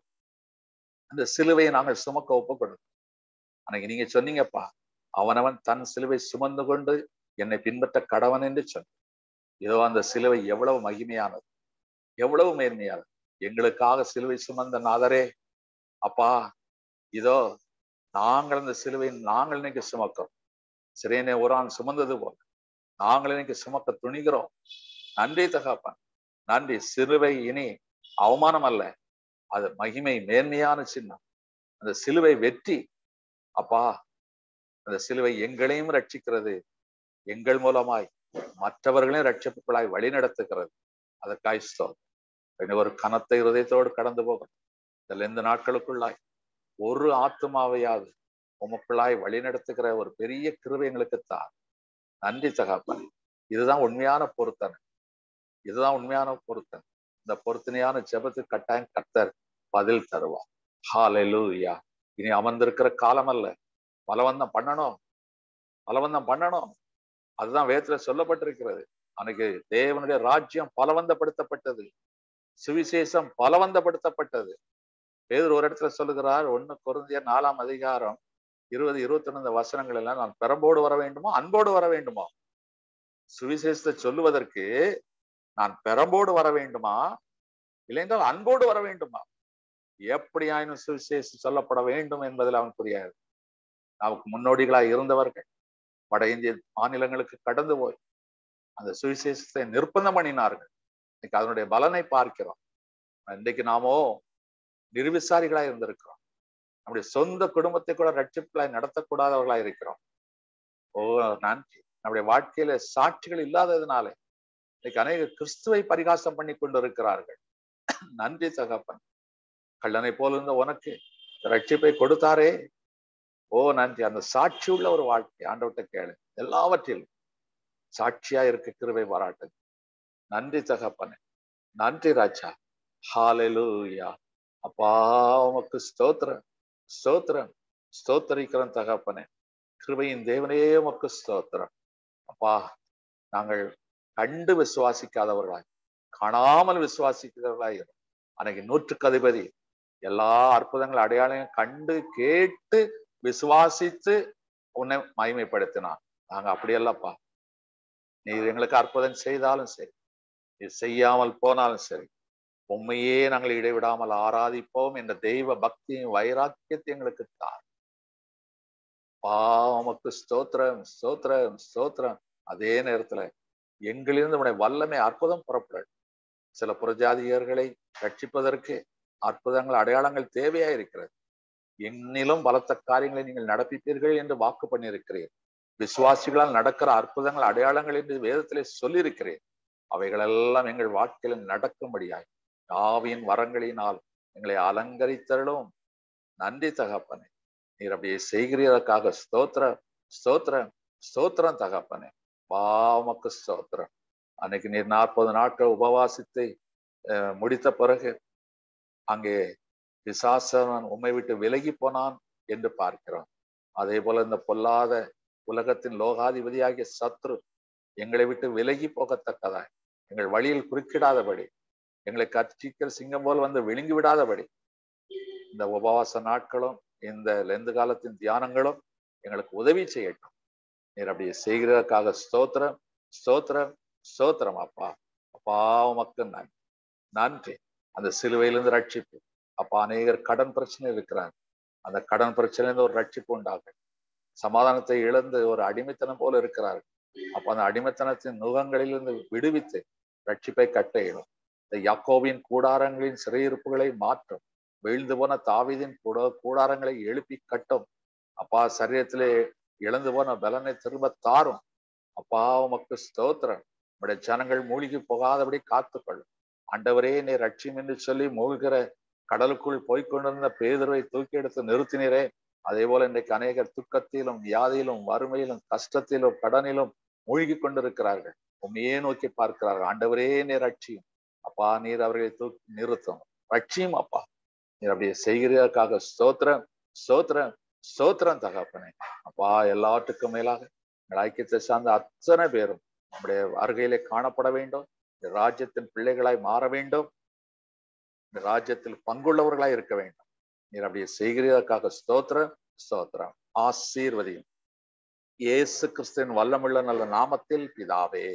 அந்த சிலுவையை நாங்கள் சுமக்க ஒப்பு கொடுக்கிறோம் அன்னைக்கு நீங்க சொன்னீங்கப்பா அவனவன் தன் சிலுவை சுமந்து கொண்டு என்னை பின்பற்ற கடவன் என்று சொன்ன இதோ அந்த சிலுவை எவ்வளவு மகிமையானது எவ்வளவு மேன்மையானது எங்களுக்காக சிலுவை சுமந்த நாதரே அப்பா இதோ நாங்கள் அந்த சிலுவை நாங்கள் இன்னைக்கு சுமக்கிறோம் சிறையனை உரான் சுமந்தது போல நாங்கள் இன்னைக்கு சுமக்க துணிகிறோம் நன்றி தகப்பன் நன்றி சிலுவை இனி அவமானம் அல்ல அது மகிமை மேன்மையான சின்னம் அந்த சிலுவை வெற்றி அப்பா அந்த சிலுவை எங்களையும் ரட்சிக்கிறது எங்கள் மூலமாய் மற்றவர்களையும் ரட்சிப்புகளாய் வழி நடத்துகிறது அதற்காய் ஸ்தோத்திரம். இனி ஒரு கனத்த இருதயத்தோடு கடந்து போகிறோம் இதில் இந்த நாட்களுக்குள்ளாய் ஒரு ஆத்மாவையாவது உமக்குள்ளாய் வழி நடத்துகிற ஒரு பெரிய கிருபை எங்களுக்கு தார் நன்றி தகப்பன் இதுதான் உண்மையான பொருத்தனை இதுதான் உண்மையான பொருத்தனை இந்த பொருத்தனையான ஜெபத்துக்கு கட்டாயம் கர்த்தர் பதில் தருவார் ஹalleluya இனி அமர்ந்திருக்கிற காலம் அல்ல பலவந்தம் பண்ணணும் பலவந்தம் பண்ணணும் அதுதான் வேதத்துல சொல்லப்பட்டிருக்கிறது அன்னைக்கு தேவனுடைய ராஜ்யம் பலவந்தப்படுத்தப்பட்டது சுவிசேஷம் பலவந்தப்படுத்தப்பட்டது பேதர் ஒரு இடத்துல சொல்லுகிறார் ஒண்ணு குருந்திய நாலாம் அதிகாரம் இருபது இருபத்தி ஒண்ணு வசனங்கள் எல்லாம் நான் பெரம்போடு வர வேண்டுமோ அன்போடு வர வேண்டுமோ சுவிசேஷத்தை சொல்லுவதற்கு நான் பெரம்போடு வர வேண்டுமா இல்லைன்றால் அன்போடு வர வேண்டுமா எப்படியாயினும் சுவிசேஷம் சொல்லப்பட வேண்டும் என்பதில் அவன் புரியாது நமக்கு முன்னோடிகளாய் இருந்தவர்கள் வட இந்திய மாநிலங்களுக்கு கடந்து போய் அந்த சுவிசேஷத்தை நிர்பந்தம் பண்ணினார்கள் இன்னைக்கு அதனுடைய பலனை பார்க்கிறோம் இன்றைக்கு நாமோ நிர்விசாரிகளாய் இருந்திருக்கிறோம் நம்முடைய சொந்த குடும்பத்தை கூட ரட்சிப்புகளாய் நடத்தக்கூடாதவர்களாய் இருக்கிறோம் ஓ நன்றி நம்முடைய வாழ்க்கையில சாட்சிகள் இல்லாததுனால இன்னைக்கு அநேக கிறிஸ்துவை பரிகாசம் பண்ணி கொண்டு இருக்கிறார்கள் நன்றி தகப்பன் கள்ளனை போல இருந்த உனக்கு ரட்சிப்பை கொடுத்தாரே ஓ நன்றி அந்த சாட்சி உள்ள ஒரு வாழ்க்கை ஆண்டவட்ட கேளு எல்லாவற்றிலும் சாட்சியா இருக்க கிருபை பாராட்டு நன்றி தகப்பனே நன்றி ராஜா ஹாலெலூயா அப்பா உமக்கு ஸ்தோத்திரம் ஸ்தோத்திரம் ஸ்தோத்தரிக்கிறோம் தகப்பனே கிருபையின் தேவனே உமக்கு ஸ்தோத்திரம் அப்பா நாங்கள் கண்டு விசுவாசிக்காதவர்களாய் காணாமல் விசுவாசிக்கிறவர்களாய் இருக்கிறோம். அன்னைக்கு நூற்றுக்கு அதிபதி எல்லா அற்புதங்கள் அடையாளம் கண்டு கேட்டு விசுவாசித்து உன்னை மகிமைப்படுத்தினான் நாங்க அப்படியல்லப்பா நீர் எங்களுக்கு அற்புதம் செய்தாலும் சரி நீ செய்யாமல் போனாலும் சரி உண்மையே நாங்கள் இடைவிடாமல் ஆராதிப்போம் என்ற தெய்வ பக்தியின் வைராக்கியத்தை எங்களுக்கு தார் பாவமக்கு ஸ்தோத்திரம் ஸ்தோத்திரம் ஸ்தோத்திரம் அதே நேரத்துல எங்களிருந்து உடைய வல்லமை அற்புதம் புறப்படும் சில புறஜாதியர்களை ரட்சிப்பதற்கு அற்புதங்கள் அடையாளங்கள் தேவையா இருக்கிறது என்னிலும் பலத்த காரியங்களை நீங்கள் நடப்பிப்பீர்கள் என்று வாக்கு பண்ணியிருக்கிறீர் விசுவாசிகளால் நடக்கிற அற்புதங்கள் அடையாளங்கள் என்று வேதத்திலே சொல்லியிருக்கிறேன் அவைகளெல்லாம் எங்கள் வாழ்க்கையில் நடக்கும்படியாய் ஆவியின் வரங்களினால் எங்களை அலங்கரித்தருளும் நன்றி தகப்பனே நீர் அப்படியே செய்கிறதற்காக ஸ்தோத்திரம் ஸ்தோத்திரம் ஸ்தோத்திரம் தகப்பனே பாவமக்கு ஸ்தோத்திரம் அன்னைக்கு நீர் நாற்பது நாட்கள் உபவாசித்து அஹ், முடித்த பிறகு அங்கே பிசாசவன் உம்மை விட்டு விலகி போனான் என்று பார்க்கிறோம் அதே போல இந்த பொல்லாத உலகத்தின் லோகாதிபதியாகிய சத்ரு எங்களை விட்டு விலகி போகத்தக்கதாய் எங்கள் வழியில் குறுக்கிடாதபடி எங்களை கட்சிக்கிற சிங்கம் போல் வந்து விழுங்கி விடாதபடி இந்த உபவாச நாட்களும் இந்த லெந்து காலத்தின் தியானங்களும் எங்களுக்கு உதவி செய்யட்டும் நீர் அப்படி செய்கிறதற்காக ஸ்தோத்திரம் ஸ்தோத்திரம் ஸ்தோத்திரம் அப்பா அப்பா உமக்கு நன்றி நன்றி அந்த சிலுவையிலிருந்து ரட்சிப்பு அப்பா அநேகர் கடன் பிரச்சனை இருக்கிறார் அந்த கடன் பிரச்சனையிலிருந்து ஒரு ரட்சிப்பு உண்டாகும் சமாதானத்தை இழந்து ஒரு அடிமைத்தனம் போல இருக்கிறார்கள் அப்ப அந்த அடிமைத்தனத்தின் நுகங்களிலிருந்து விடுவித்து ரட்சிப்பை கட்டையிடும் இந்த யாக்கோவின் கூடாரங்களின் சிறையிருப்புகளை மாற்றும் வீழ்ந்து போன தாவீதின் கூட கூடாரங்களை எழுப்பி கட்டும் அப்பா சரீரத்திலே இழந்து போன பலனை திரும்ப தாரும் அப்பா உமக்கு ஸ்தோத்திரம் உடைய ஜனங்கள் மூழ்கி போகாதபடி காத்துக்கொள்ளும் ஆண்டவரே நீ ரட்சியம் என்று சொல்லி மூழ்கிற கடலுக்குள் போய்க்கொண்டிருந்த பேதுருவை தூக்கி எடுத்து நிறுத்தினரே அதே போல இன்றைக்கு அநேகர் துக்கத்திலும் வியாதியிலும் வறுமையிலும் கஷ்டத்திலும் கடனிலும் மூழ்கி கொண்டிருக்கிறார்கள் உண்மையே நோக்கி பார்க்கிறார்கள் ஆண்டவரே நீர் ரட்சியும் அப்பா நீர் அவர்களை தூக்கி நிறுத்தும் ரட்சியும் அப்பா நீர் அப்படியே செய்கிறதற்காக ஸ்தோத்திரம் ஸ்தோத்திரம் ஸ்தோத்திரம் தகப்பனே அப்பா எல்லாத்துக்கும் மேலாக எங்கள் ஐக்கியத்தை சார்ந்த அத்தனை பேரும் நம்முடைய வருகையிலே காணப்பட வேண்டும் இந்த ராஜ்யத்தின் பிள்ளைகளாய் மாற வேண்டும் இந்த ராஜ்யத்தில் பங்குள்ளவர்களாய் இருக்க வேண்டும் நீர் அப்படியே செய்கிறதற்காக ஸ்தோத்திரம் ஸ்தோத்திரம் ஆசீர்வதியும் இயேசு கிறிஸ்துவின் வல்லமுள்ள நல்ல நாமத்தில் பிதாவே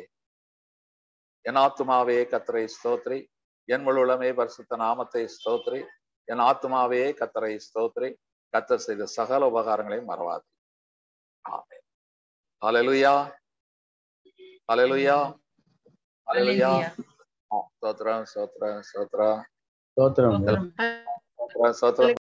என் ஆத்துமாவே கத்தரை ஸ்தோத்ரி என் முழுளமே பரிசுத்த நாமத்தை ஸ்தோத்ரி என் ஆத்துமாவே கத்தரை ஸ்தோத்ரி கத்தர் செய்த சகல உபகாரங்களையும் மறவாது ஆமே ஹalleluya ஹalleluya ஹalleluya ஸ்தோத்திரம் ஸ்தோத்திரம் ஸ்தோத்திரம் ஸ்தோத்திரம் ஸ்தோத்திரம் ஸ்தோத்திரம்